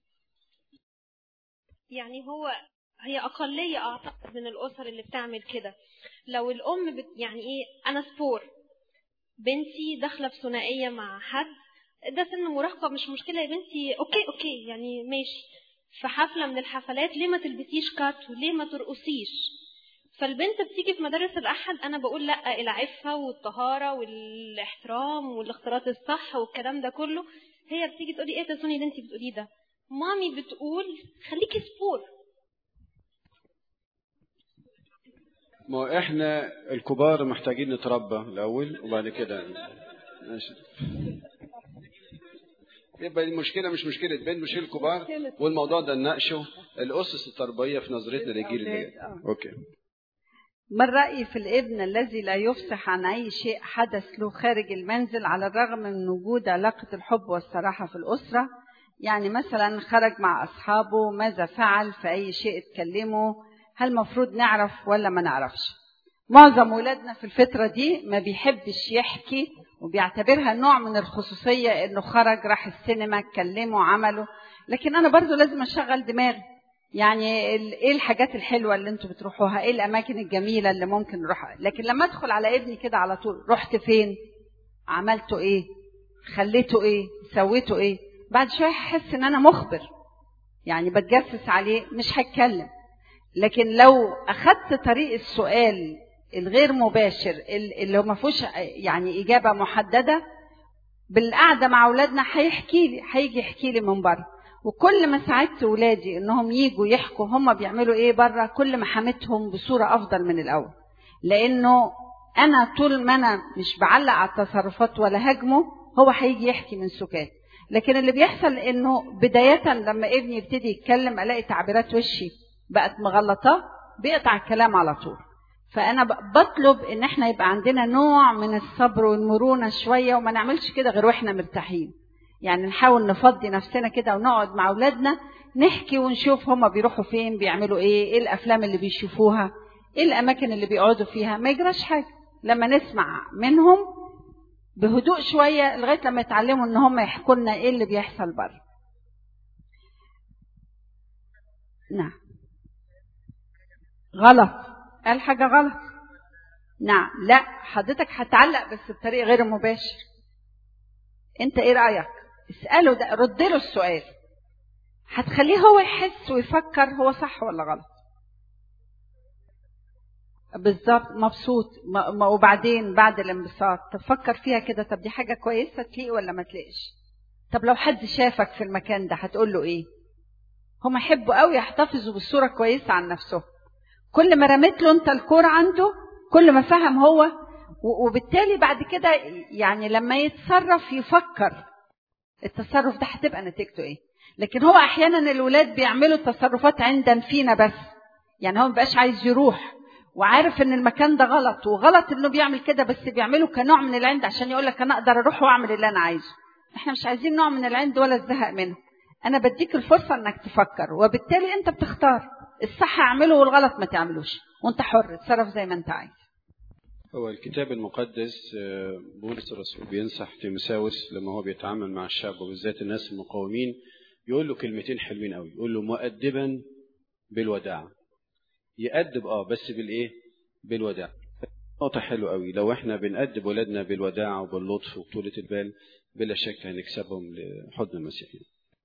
يعني هو هي أقلية أعتقد من الأسر اللي بتعمل كده لو الأم بت يعني إيه أنا سبور بنتي داخلة في ثنائية مع حد ده سن مراهقة مش مشكلة يا بنتي أوكي أوكي يعني ماشي في حفلة من الحفلات ليه ما تلبسيش كات وليه ما ترقصيش فالبنت بتيجي في مدارس الأحد أنا بقول لأ العفة والطهارة والاحترام والاختلاط الصح والكلام ده كله هي بتيجي تقولي إيه تسوني اللي أنت بتقوليه ده مامي بتقول خليكي سبور ما احنا الكبار محتاجين نتربى الاول وبعد كده ماشي يبقى المشكلة مش مشكلة بين مشكلة كبار والموضوع ده نناقشه الأسس التربوية في نظرتنا للجيل اللي جاي أوكي ما الرأي في الابن الذي لا يفصح عن أي شيء حدث له خارج المنزل على الرغم من وجود علاقة الحب والصراحة في الأسرة يعني مثلا خرج مع أصحابه ماذا فعل في أي شيء اتكلموا هل مفروض نعرف ولا ما نعرفش معظم ولادنا في الفترة دي ما بيحبش يحكي وبيعتبرها نوع من الخصوصية انه خرج راح السينما اتكلموا عملوا لكن انا برضو لازم اشغل دماغي يعني ال- ايه الحاجات الحلوة اللي انتوا بتروحوها ايه الاماكن الجميلة اللي ممكن نروحها لكن لما ادخل على ابني كده على طول رحت فين عملتوا ايه خليته ايه سويته ايه بعد شوية هحس ان انا مخبر يعني بتجسس عليه مش هتكلم لكن لو اخدت طريق السؤال الغير مباشر ال- اللي هو ما فيهوش يعني اجابه محدده بالقعده مع اولادنا هيحكي لي هيجي يحكي لي من بره وكل ما ساعدت ولادي انهم يجوا يحكوا هم بيعملوا ايه بره كل ما حميتهم بصوره افضل من الاول لانه انا طول ما انا مش بعلق على التصرفات ولا هاجمه هو هيجي يحكي من سكات لكن اللي بيحصل انه بدايه لما ابني يبتدي يتكلم الاقي تعبيرات وشي بقت مغلطاه بيقطع الكلام على طول فانا ب- بطلب ان احنا يبقى عندنا نوع من الصبر والمرونه شويه وما نعملش كده غير واحنا مرتاحين يعني نحاول نفضي نفسنا كده ونقعد مع اولادنا نحكي ونشوف هما بيروحوا فين بيعملوا ايه ايه الافلام اللي بيشوفوها ايه الاماكن اللي بيقعدوا فيها ما يجراش حاجه لما نسمع منهم بهدوء شويه لغايه لما يتعلموا ان هم يحكوا لنا ايه اللي بيحصل بره نعم غلط قال حاجه غلط نعم لا حضرتك هتعلق بس بطريقه غير مباشر انت ايه رايك اساله ده رد له السؤال هتخليه هو يحس ويفكر هو صح ولا غلط بالظبط مبسوط ما- ما- وبعدين بعد الانبساط تفكر فيها كده طب دي حاجه كويسه تليق ولا ما تليقش طب لو حد شافك في المكان ده هتقول له ايه هم يحبوا قوي يحتفظوا بالصوره كويسه عن نفسهم كل ما رميت له انت الكوره عنده كل ما فهم هو و- وبالتالي بعد كده يعني لما يتصرف يفكر التصرف ده هتبقى نتيجته ايه لكن هو احيانا الولاد بيعملوا التصرفات عندا فينا بس يعني هو مبقاش عايز يروح وعارف ان المكان ده غلط وغلط انه بيعمل كده بس بيعمله كنوع من العند عشان يقول لك انا اقدر اروح واعمل اللي انا عايزه احنا مش عايزين نوع من العند ولا الزهق منه انا بديك الفرصه انك تفكر وبالتالي انت بتختار الصح اعمله والغلط ما تعملوش وانت حر اتصرف زي ما انت عايز هو الكتاب المقدس آه، بولس الرسول بينصح تيموساوس لما هو بيتعامل مع الشعب وبالذات الناس المقاومين يقول له كلمتين حلوين قوي يقول له مؤدبا بالوداع يأدب اه بس بالايه بالوداع نقطة حلوة قوي لو احنا بنأدب ولادنا بالوداع وباللطف وبطولة البال بلا شك هنكسبهم لحضن المسيحيين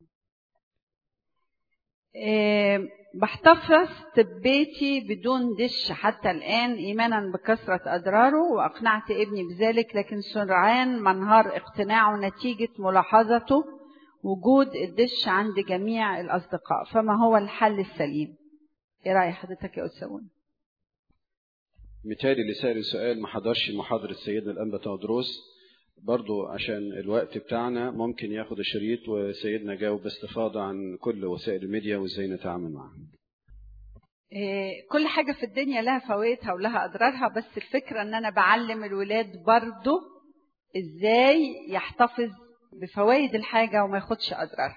إيه، بحتفظ بيتي بدون دش حتى الآن إيمانا بكثرة أضراره وأقنعت ابني بذلك لكن سرعان ما انهار اقتناعه نتيجة ملاحظته وجود الدش عند جميع الأصدقاء فما هو الحل السليم إيه رأي حضرتك يا أسامة متهيألي اللي سأل السؤال ما حضرش محاضرة سيدنا الأنبا تودروس برضو عشان الوقت بتاعنا ممكن ياخد الشريط وسيدنا جاوب باستفاضة عن كل وسائل الميديا وازاي نتعامل معها إيه، كل حاجة في الدنيا لها فوائدها ولها أضرارها بس الفكرة إن أنا بعلم الولاد برضو إزاي يحتفظ بفوائد الحاجة وما ياخدش أضرارها.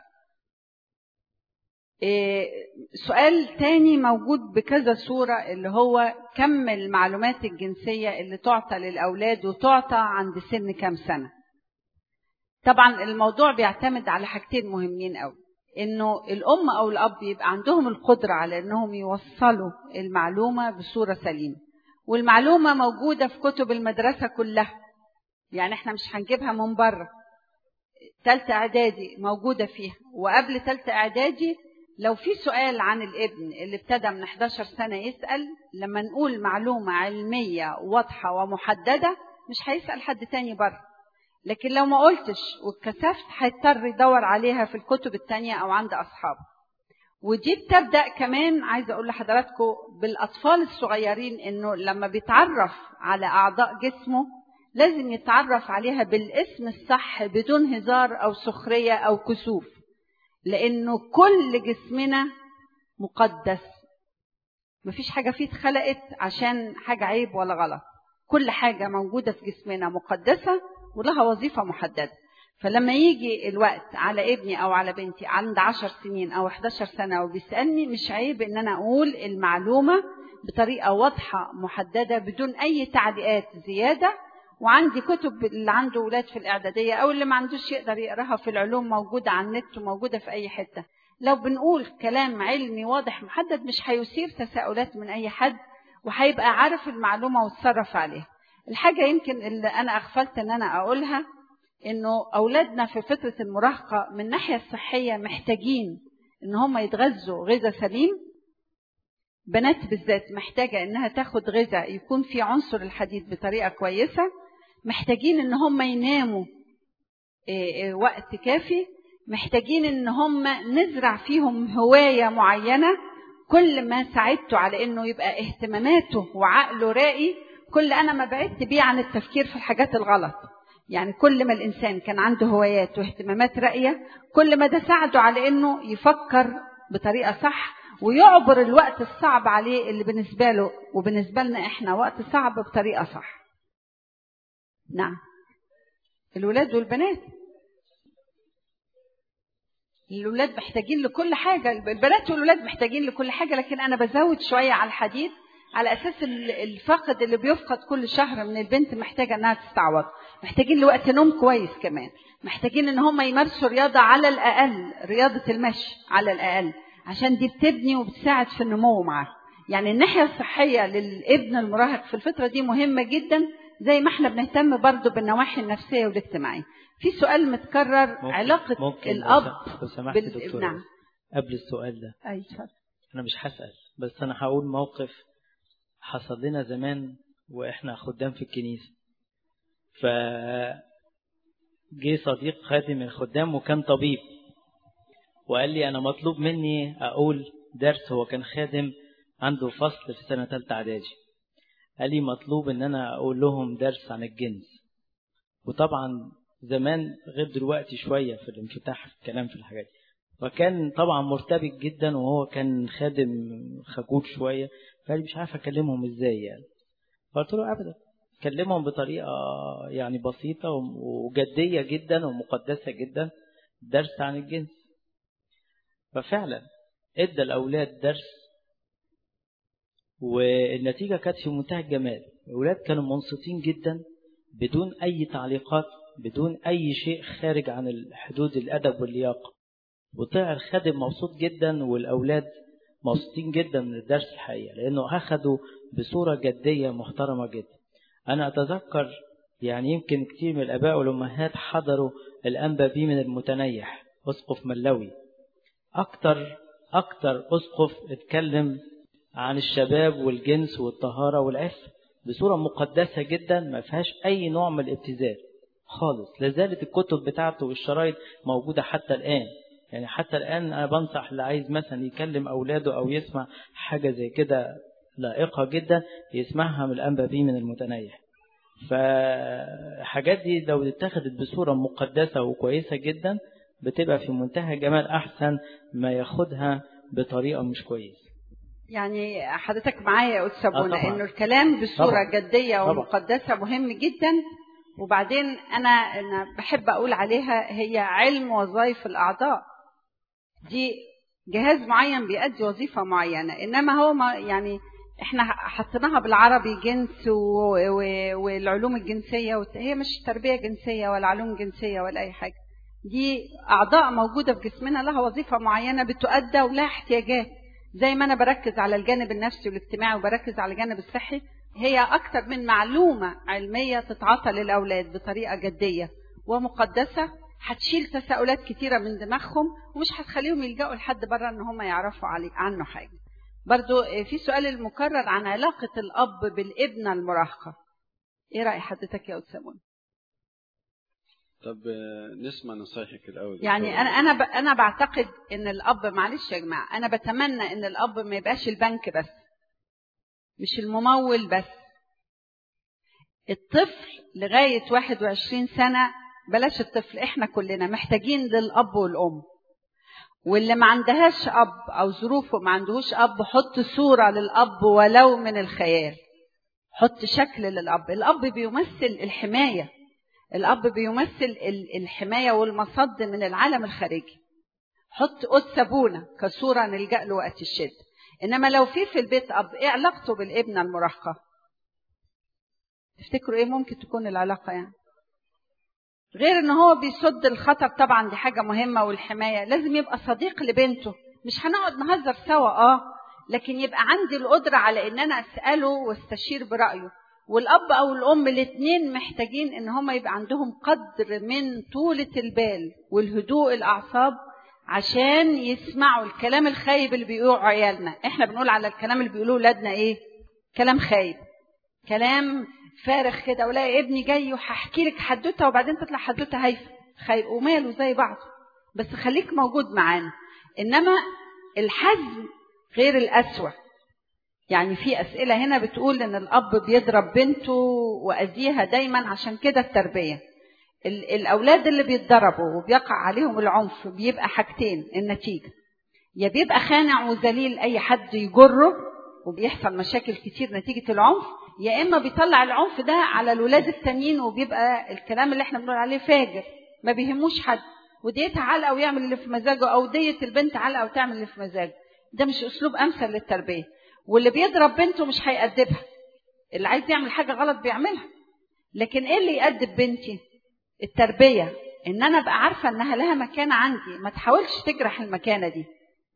إيه، سؤال تاني موجود بكذا صورة اللي هو كم المعلومات الجنسية اللي تعطى للأولاد وتعطى عند سن كام سنة. طبعا الموضوع بيعتمد على حاجتين مهمين قوي. انه الام او الاب يبقى عندهم القدره على انهم يوصلوا المعلومه بصوره سليمه والمعلومه موجوده في كتب المدرسه كلها يعني احنا مش هنجيبها من بره تالتة اعدادي موجوده فيها وقبل تالتة اعدادي لو في سؤال عن الابن اللي ابتدى من 11 سنه يسال لما نقول معلومه علميه واضحه ومحدده مش هيسال حد تاني بره لكن لو ما قلتش واتكسفت هيضطر يدور عليها في الكتب التانية أو عند أصحابه ودي بتبدأ كمان عايزة أقول لحضراتكم بالأطفال الصغيرين إنه لما بيتعرف على أعضاء جسمه لازم يتعرف عليها بالاسم الصح بدون هزار او سخريه او كسوف لانه كل جسمنا مقدس مفيش حاجه فيه اتخلقت عشان حاجه عيب ولا غلط كل حاجه موجوده في جسمنا مقدسه ولها وظيفه محدده فلما يجي الوقت على ابني او على بنتي عند عشر سنين او 11 سنه وبيسالني مش عيب ان انا اقول المعلومه بطريقه واضحه محدده بدون اي تعليقات زياده وعندي كتب اللي عنده ولاد في الاعداديه او اللي ما عندوش يقدر يقراها في العلوم موجوده على النت وموجوده في اي حته لو بنقول كلام علمي واضح محدد مش هيثير تساؤلات من اي حد وهيبقى عارف المعلومه وتصرف عليها الحاجه يمكن اللي انا اغفلت ان انا اقولها انه اولادنا في فتره المراهقه من الناحيه الصحيه محتاجين ان هم يتغذوا غذاء سليم بنات بالذات محتاجه انها تاخد غذاء يكون فيه عنصر الحديد بطريقه كويسه محتاجين ان هم يناموا وقت كافي محتاجين ان هم نزرع فيهم هوايه معينه كل ما ساعدته على انه يبقى اهتماماته وعقله راقي كل انا ما بعدت بيه عن التفكير في الحاجات الغلط يعني كل ما الانسان كان عنده هوايات واهتمامات راقيه كل ما ده ساعده على انه يفكر بطريقه صح ويعبر الوقت الصعب عليه اللي بالنسبه له وبالنسبه لنا احنا وقت صعب بطريقه صح نعم الولاد والبنات الولاد محتاجين لكل حاجة البنات والولاد محتاجين لكل حاجة لكن أنا بزود شوية على الحديد على أساس الفقد اللي بيفقد كل شهر من البنت محتاجة إنها تستعوض محتاجين لوقت نوم كويس كمان محتاجين إن هم يمارسوا رياضة على الأقل رياضة المشي على الأقل عشان دي بتبني وبتساعد في النمو معاه يعني الناحية الصحية للابن المراهق في الفترة دي مهمة جدا زي ما احنا بنهتم برضو بالنواحي النفسية والاجتماعية في سؤال متكرر ممكن علاقة ممكن الأب لو سمحت بال- دكتور نعم. قبل السؤال ده أي اتفضل. أنا مش هسأل بس أنا هقول موقف حصل لنا زمان وإحنا خدام في الكنيسة ف جه صديق خادم من الخدام وكان طبيب وقال لي أنا مطلوب مني أقول درس هو كان خادم عنده فصل في سنة تالتة إعدادي قال لي مطلوب إن أنا أقول لهم درس عن الجنس وطبعا زمان غير دلوقتي شوية في الانفتاح في الكلام في الحاجات دي فكان طبعا مرتبك جدا وهو كان خادم خجول شوية فقال لي مش عارف أكلمهم إزاي يعني فقلت له أبدا كلمهم بطريقة يعني بسيطة وجدية جدا ومقدسة جدا درس عن الجنس ففعلا ادى الأولاد درس والنتيجة كانت في منتهى الجمال الأولاد كانوا منصتين جدا بدون أي تعليقات بدون أي شيء خارج عن حدود الأدب واللياقة وطلع الخادم مبسوط جدا والأولاد مبسوطين جدا من الدرس الحقيقة لأنه أخذوا بصورة جدية محترمة جدا أنا أتذكر يعني يمكن كتير من الآباء والأمهات حضروا الأنبا بي من المتنيح أسقف ملوي أكتر أكتر أسقف اتكلم عن الشباب والجنس والطهارة والعفة بصورة مقدسة جدا ما فيهاش أي نوع من الابتذال خالص لازالت الكتب بتاعته والشرايط موجودة حتى الآن يعني حتى الآن أنا بنصح اللي عايز مثلا يكلم أولاده أو يسمع حاجة زي كده لائقة جدا يسمعها من الأنبا بيه من المتنيح فحاجات دي لو اتخذت بصورة مقدسة وكويسة جدا بتبقى في منتهى الجمال أحسن ما ياخدها بطريقة مش كويسة يعني حضرتك معايا يا أستاذ آه بونا طبعاً. إنه الكلام بصورة طبعاً. جدية طبعاً. ومقدسة مهم جدا وبعدين أنا أنا بحب أقول عليها هي علم وظائف الأعضاء دي جهاز معين بيأدي وظيفة معينة إنما هو ما يعني احنا حطيناها بالعربي جنس و... و... والعلوم الجنسية وت... هي مش تربية جنسية ولا علوم جنسية ولا أي حاجة دي أعضاء موجودة في جسمنا لها وظيفة معينة بتؤدى ولها احتياجات زي ما أنا بركز على الجانب النفسي والاجتماعي وبركز على الجانب الصحي هي أكتر من معلومة علمية تتعاطى للأولاد بطريقة جدية ومقدسة هتشيل تساؤلات كتيرة من دماغهم ومش هتخليهم يلجأوا لحد بره إن هم يعرفوا علي عنه حاجة برضو في سؤال المكرر عن علاقة الأب بالابنة المراهقة إيه رأي حضرتك يا أستاذ منى؟ طب آه، نسمع نصايحك الأول يعني انا انا ب- انا بعتقد ان الاب معلش يا جماعه انا بتمنى ان الاب ما يبقاش البنك بس مش الممول بس الطفل لغاية 21 سنة بلاش الطفل احنا كلنا محتاجين للأب والأم واللي ما عندهاش أب أو ظروفه ما عندهوش أب حط صورة للأب ولو من الخيال حط شكل للأب الأب بيمثل الحماية الأب بيمثل الحماية والمصد من العالم الخارجي حط قدس أبونا كصورة نلجأ له وقت الشدة إنما لو في في البيت أب إيه علاقته بالابنة المراهقة تفتكروا إيه ممكن تكون العلاقة يعني غير ان هو بيصد الخطر طبعا دي حاجه مهمه والحمايه لازم يبقى صديق لبنته مش هنقعد نهزر سوا اه لكن يبقى عندي القدره على ان انا اساله واستشير برايه والاب او الام الاثنين محتاجين ان هم يبقى عندهم قدر من طولة البال والهدوء الاعصاب عشان يسمعوا الكلام الخايب اللي بيقولوه عيالنا احنا بنقول على الكلام اللي بيقولوه ولادنا ايه كلام خايب كلام فارغ كده ولاقي ابني جاي وهحكي لك حدوته وبعدين تطلع حدوته هايفه خير وماله زي بعض بس خليك موجود معانا انما الحزم غير القسوه يعني في اسئله هنا بتقول ان الاب بيضرب بنته واذيها دايما عشان كده التربيه الاولاد اللي بيتضربوا وبيقع عليهم العنف بيبقى حاجتين النتيجه يا بيبقى خانع وذليل اي حد يجره وبيحصل مشاكل كتير نتيجه العنف يا اما بيطلع العنف ده على الولاد التانيين وبيبقى الكلام اللي احنا بنقول عليه فاجر ما بيهموش حد وديتها علقه ويعمل اللي في مزاجه او ديت البنت علقه وتعمل اللي في مزاجه ده مش اسلوب امثل للتربيه واللي بيضرب بنته مش هيأدبها اللي عايز يعمل حاجه غلط بيعملها لكن ايه اللي يأدب بنتي التربيه ان انا ابقى عارفه انها لها مكانه عندي ما تحاولش تجرح المكانه دي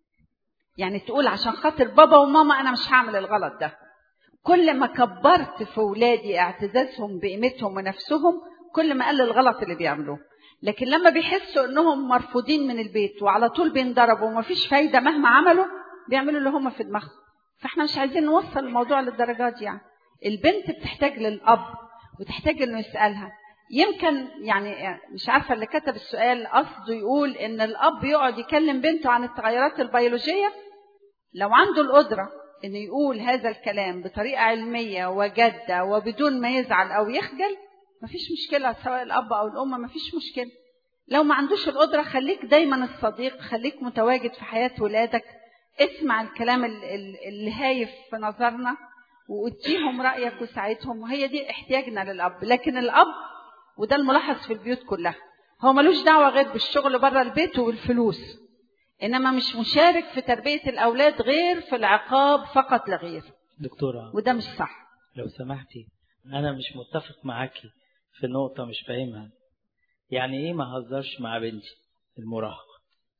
يعني تقول عشان خاطر بابا وماما انا مش هعمل الغلط ده كل ما كبرت في ولادي اعتزازهم بقيمتهم ونفسهم كل ما قل الغلط اللي بيعملوه لكن لما بيحسوا انهم مرفوضين من البيت وعلى طول بينضربوا ومفيش فايده مهما عملوا بيعملوا اللي هم في دماغهم فاحنا مش عايزين نوصل الموضوع للدرجات دي يعني البنت بتحتاج للاب وتحتاج انه يسالها يمكن يعني مش عارفه اللي كتب السؤال قصده يقول ان الاب يقعد يكلم بنته عن التغيرات البيولوجيه لو عنده القدره انه يقول هذا الكلام بطريقه علميه وجاده وبدون ما يزعل او يخجل مفيش مشكله سواء الاب او الام مفيش مشكله لو ما عندوش القدره خليك دايما الصديق خليك متواجد في حياه ولادك اسمع الكلام اللي هايف في نظرنا واديهم رايك وساعدهم وهي دي احتياجنا للاب لكن الاب وده الملاحظ في البيوت كلها هو ملوش دعوه غير بالشغل بره البيت وبالفلوس انما مش مشارك في تربيه الاولاد غير في العقاب فقط لا غير دكتورة وده مش صح لو سمحتي أنا مش متفق معاكي في نقطة مش فاهمها يعني إيه ما هزرش مع بنتي المراهقة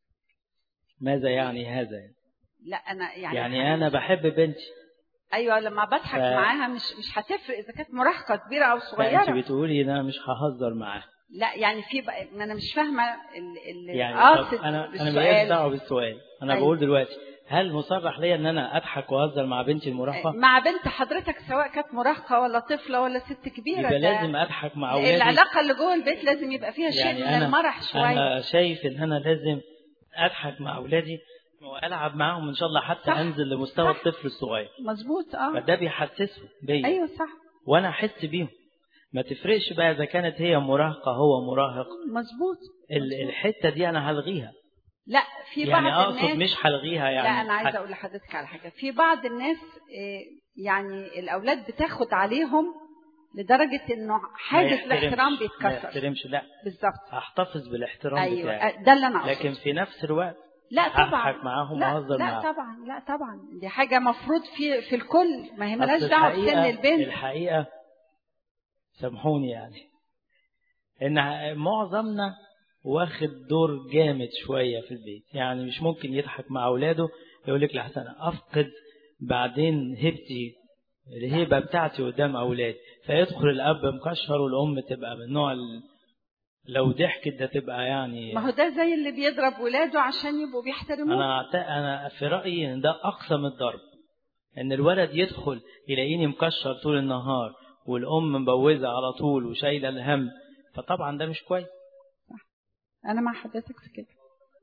ماذا يعني هذا يعني, لا انا يعني يعني أنا بحب بنتي ايوه لما بضحك ف- معاها مش مش هتفرق اذا كانت مراهقه كبيره او فأنت صغيره بتقولي إن أنا مش ههزر معاها لا يعني في بقى ما انا مش فاهمه ال- ال- يعني القاصد طب أنا أنا ماليش بالسؤال دعوة بالسؤال أنا أيوة. بقول دلوقتي هل مصرح ليا إن أنا أضحك وأهزر مع بنتي المراهقة؟ مع بنت حضرتك سواء كانت مراهقه ولا طفله ولا ست كبيره يبقى ده لازم أضحك مع أولادي العلاقه اللي جوه البيت لازم يبقى فيها شيء يعني من أنا المرح شويه أنا شايف إن أنا لازم أضحك مع أولادي وألعب معاهم إن شاء الله حتى صح. أنزل لمستوى صح. الطفل الصغير مظبوط اه فده بيحسسه بيا ايوه صح وأنا أحس بيهم ما تفرقش بقى إذا كانت هي مراهقة هو مراهق مظبوط ال- مظبوط. الحتة دي أنا هلغيها لا في يعني بعض أقصد الناس مش هلغيها يعني لا انا عايزه هت- اقول لحضرتك على حاجه في بعض الناس آه، يعني الاولاد بتاخد عليهم لدرجه انه ما حاجز يحترمش- الاحترام ما بيتكسر يحترمش لا بالظبط هحتفظ بالاحترام ايوه بتاعي آه، ده اللي انا اقصده لكن في نفس الوقت لا طبعا هضحك معاهم لا وأهزر لا معاهم طبعا لا طبعا دي حاجه مفروض في في الكل ما هي ملهاش أصل دعوه بسن الحقيقة- البنت الحقيقة سامحوني يعني إن معظمنا واخد دور جامد شوية في البيت يعني مش ممكن يضحك مع أولاده يقول لك لحسن أفقد بعدين هبتي الهيبة بتاعتي قدام أولادي فيدخل الأب مكشر والأم تبقى من نوع ال... لو ضحكت ده تبقى يعني ما هو ده زي اللي بيضرب ولاده عشان يبقوا بيحترموه أنا أعت- أنا في رأيي إن ده أقصى من الضرب إن الولد يدخل يلاقيني مكشر طول النهار والأم مبوزة على طول وشايلة الهم فطبعا ده مش كويس انا مع حضرتك في كده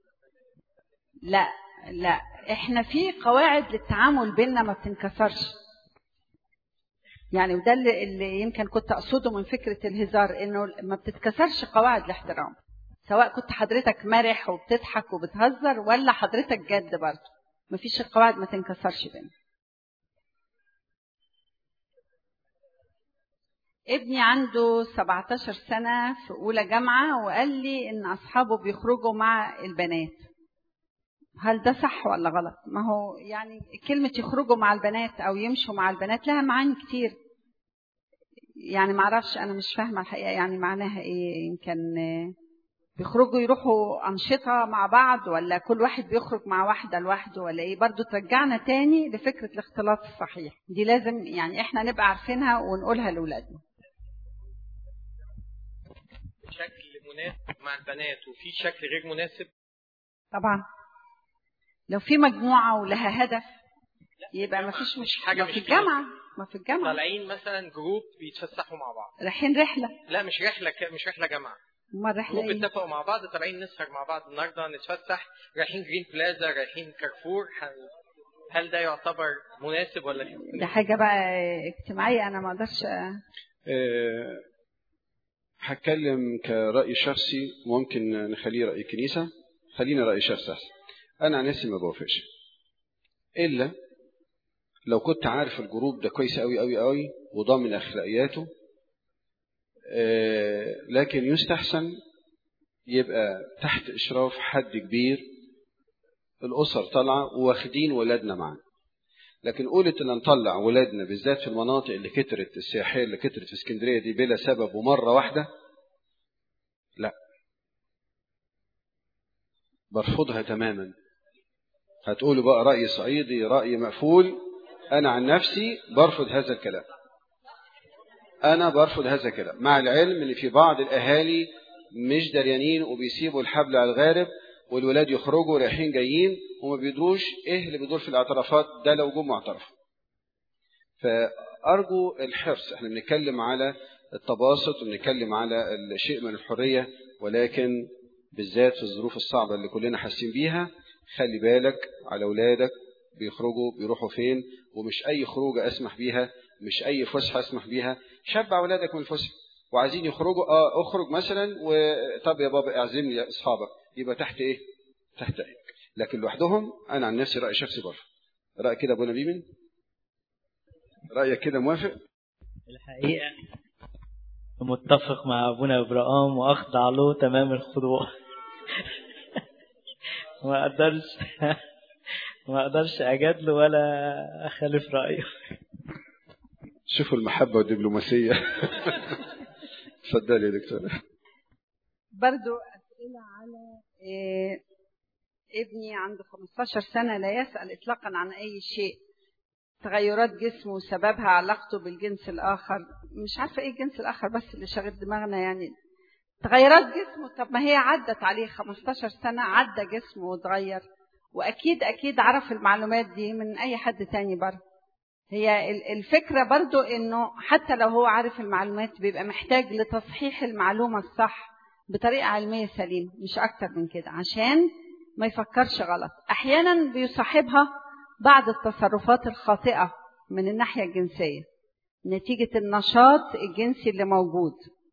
لا لا احنا في قواعد للتعامل بيننا ما بتنكسرش يعني وده اللي, اللي يمكن كنت اقصده من فكره الهزار انه ما بتتكسرش قواعد الاحترام سواء كنت حضرتك مرح وبتضحك وبتهزر ولا حضرتك جد برضه مفيش القواعد ما تنكسرش بينا ابني عنده 17 سنة في أولى جامعة وقال لي إن أصحابه بيخرجوا مع البنات هل ده صح ولا غلط؟ ما هو يعني كلمة يخرجوا مع البنات أو يمشوا مع البنات لها معاني كتير يعني معرفش أنا مش فاهمة الحقيقة يعني معناها إيه يمكن بيخرجوا يروحوا أنشطة مع بعض ولا كل واحد بيخرج مع واحدة لوحده ولا إيه برضو ترجعنا تاني لفكرة الاختلاط الصحيح دي لازم يعني إحنا نبقى عارفينها ونقولها لأولادنا شكل مناسب مع البنات وفي شكل غير مناسب طبعا لو في مجموعة ولها هدف يبقى ما فيش مش حاجة ما مش في كده. الجامعة ما في الجامعة طالعين مثلا جروب بيتفسحوا مع بعض رايحين رحلة لا مش رحله ك... مش رحله جامعه امال رحلة جروب ايه؟ اتفقوا مع بعض طالعين نسهر مع بعض النهارده نتفسح رايحين جرين بلازا رايحين كارفور هل, هل ده يعتبر مناسب ولا ده حاجة بقى اجتماعية أنا ما أقدرش آه، هتكلم كرأي شخصي ممكن نخليه رأي كنيسة خلينا رأي شخصي أحسن أنا عن نفسي ما بوافقش إلا لو كنت عارف الجروب ده كويس أوي أوي أوي وضامن أخلاقياته آه، لكن يستحسن يبقى تحت إشراف حد كبير الأسر طالعة واخدين ولادنا معانا لكن قولة ان نطلع ولادنا بالذات في المناطق اللي كترت السياحيه اللي كترت في اسكندريه دي بلا سبب ومره واحده لا برفضها تماما هتقولوا بقى راي صعيدي راي مقفول انا عن نفسي برفض هذا الكلام انا برفض هذا الكلام مع العلم ان في بعض الاهالي مش دريانين وبيسيبوا الحبل على الغارب والولاد يخرجوا رايحين جايين وما بيدروش ايه اللي بيدور في الاعترافات ده لو جم معترف فارجو الحرص احنا بنتكلم على التباسط وبنتكلم على الشيء من الحريه ولكن بالذات في الظروف الصعبه اللي كلنا حاسين بيها خلي بالك على اولادك بيخرجوا بيروحوا فين ومش اي خروجه اسمح بيها مش اي فسحه اسمح بيها شبع اولادك من الفسحه وعايزين يخرجوا اه اخرج مثلا وطب يا بابا اعزم لي اصحابك يبقى تحت ايه تحت عينك لكن لوحدهم انا عن نفسي راي شخصي برضه راي كده ابونا بيمن رايك كده موافق الحقيقة متفق مع أبونا إبراهيم وأخضع له تمام الخضوع ما أقدرش ما أقدرش أجادله ولا أخالف رأيه شوفوا المحبه والدبلوماسيه اتفضلي يا دكتوره برضو أسئلة على إيه ابني عنده 15 سنة لا يسأل إطلاقا عن أي شيء تغيرات جسمه وسببها علاقته بالجنس الآخر مش عارفة إيه الجنس الآخر بس اللي شاغل دماغنا يعني تغيرات جسمه طب ما هي عدت عليه 15 سنة عدى جسمه وتغير وأكيد أكيد عرف المعلومات دي من أي حد تاني برضه هي ال- الفكرة برضو إنه حتى لو هو عارف المعلومات بيبقى محتاج لتصحيح المعلومة الصح بطريقة علمية سليمة مش أكتر من كده عشان ما يفكرش غلط أحيانا بيصاحبها بعض التصرفات الخاطئة من الناحية الجنسية نتيجة النشاط الجنسي اللي موجود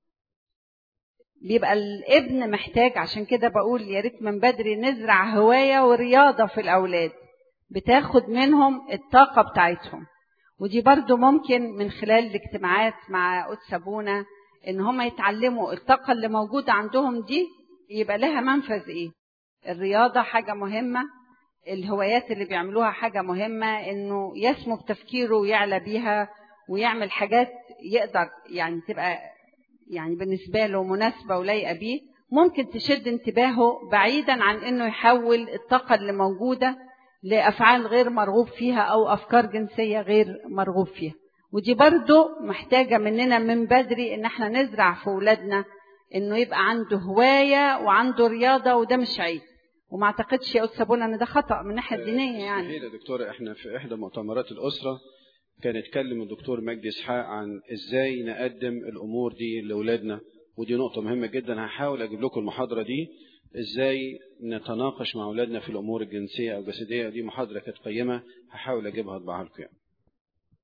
بيبقى الابن محتاج عشان كده بقول يا ريت من بدري نزرع هواية ورياضة في الأولاد بتاخد منهم الطاقة بتاعتهم ودي برضو ممكن من خلال الاجتماعات مع قدس أبونا إن هم يتعلموا الطاقة اللي موجودة عندهم دي يبقى لها منفذ إيه الرياضة حاجة مهمة الهوايات اللي بيعملوها حاجة مهمة إنه يسمو بتفكيره ويعلى بيها ويعمل حاجات يقدر يعني تبقى يعني بالنسبة له مناسبة ولايقة بيه ممكن تشد انتباهه بعيدا عن إنه يحول الطاقة اللي موجودة لأفعال غير مرغوب فيها أو أفكار جنسية غير مرغوب فيها ودي برضو محتاجة مننا من بدري إن احنا نزرع في أولادنا إنه يبقى عنده هواية وعنده رياضة وده مش عيب وما اعتقدش يا أستاذ سابونا إن ده خطأ من الناحية الدينية يعني مستحيل يا دكتورة احنا في احدى مؤتمرات الاسره كان يتكلم الدكتور مجدي اسحاق عن ازاي نقدم الامور دي لاولادنا ودي نقطه مهمه جدا هحاول اجيب لكم المحاضره دي ازاي نتناقش مع اولادنا في الامور الجنسيه او الجسديه دي محاضره كانت قيمه هحاول اجيبها اطبعها لكم يعني.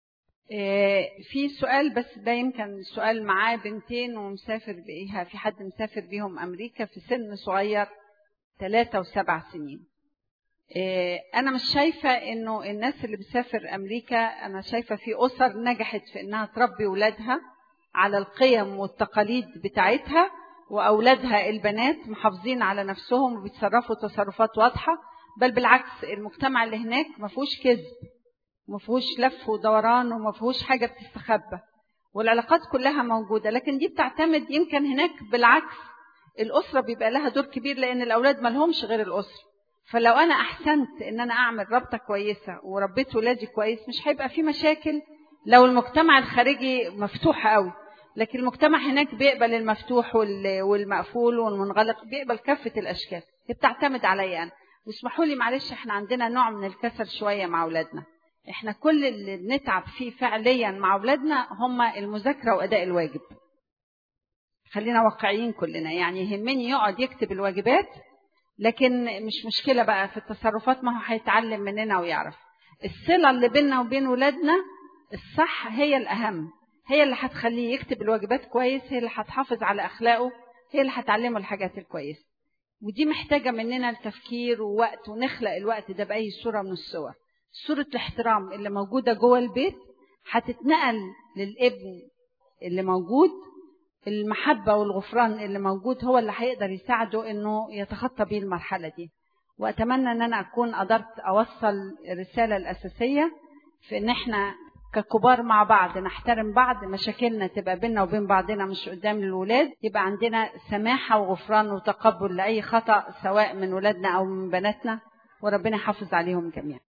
آه، في سؤال بس ده يمكن سؤال معاه بنتين ومسافر بيها في حد مسافر بيهم أمريكا في سن صغير ثلاثة وسبع سنين آه، أنا مش شايفة إنه الناس اللي بتسافر أمريكا أنا شايفة في أسر نجحت في إنها تربي ولادها على القيم والتقاليد بتاعتها وأولادها البنات محافظين على نفسهم وبيتصرفوا تصرفات واضحة بل بالعكس المجتمع اللي هناك ما فيهوش كذب ما فيهوش لف ودوران وما فيهوش حاجة بتستخبى والعلاقات كلها موجودة لكن دي بتعتمد يمكن هناك بالعكس الأسرة بيبقى لها دور كبير لأن الأولاد ما لهمش غير الأسرة فلو أنا أحسنت إن أنا أعمل رابطة كويسة وربيت ولادي كويس مش هيبقى في مشاكل لو المجتمع الخارجي مفتوح قوي لكن المجتمع هناك بيقبل المفتوح وال- والمقفول والمنغلق بيقبل كافة الأشكال هي بتعتمد عليا أنا واسمحوا لي معلش احنا عندنا نوع من الكسل شوية مع أولادنا احنا كل اللي بنتعب فيه فعليا مع أولادنا هم المذاكرة وأداء الواجب خلينا واقعيين كلنا يعني يهمني يقعد يكتب الواجبات لكن مش مشكلة بقى في التصرفات ما هو هيتعلم مننا ويعرف الصلة اللي بيننا وبين ولادنا الصح هي الأهم هي اللي هتخليه يكتب الواجبات كويس هي اللي هتحافظ على أخلاقه هي اللي هتعلمه الحاجات الكويسة ودي محتاجة مننا التفكير ووقت ونخلق الوقت ده بأي صورة من الصور صورة الاحترام اللي موجودة جوه البيت هتتنقل للابن اللي موجود المحبة والغفران اللي موجود هو اللي هيقدر يساعده انه يتخطى بيه المرحلة دي واتمنى ان انا اكون قدرت اوصل الرسالة الاساسية في ان احنا ككبار مع بعض نحترم بعض مشاكلنا تبقى بيننا وبين بعضنا مش قدام الولاد يبقى عندنا سماحة وغفران وتقبل لأي خطأ سواء من ولادنا أو من بناتنا وربنا يحافظ عليهم جميعا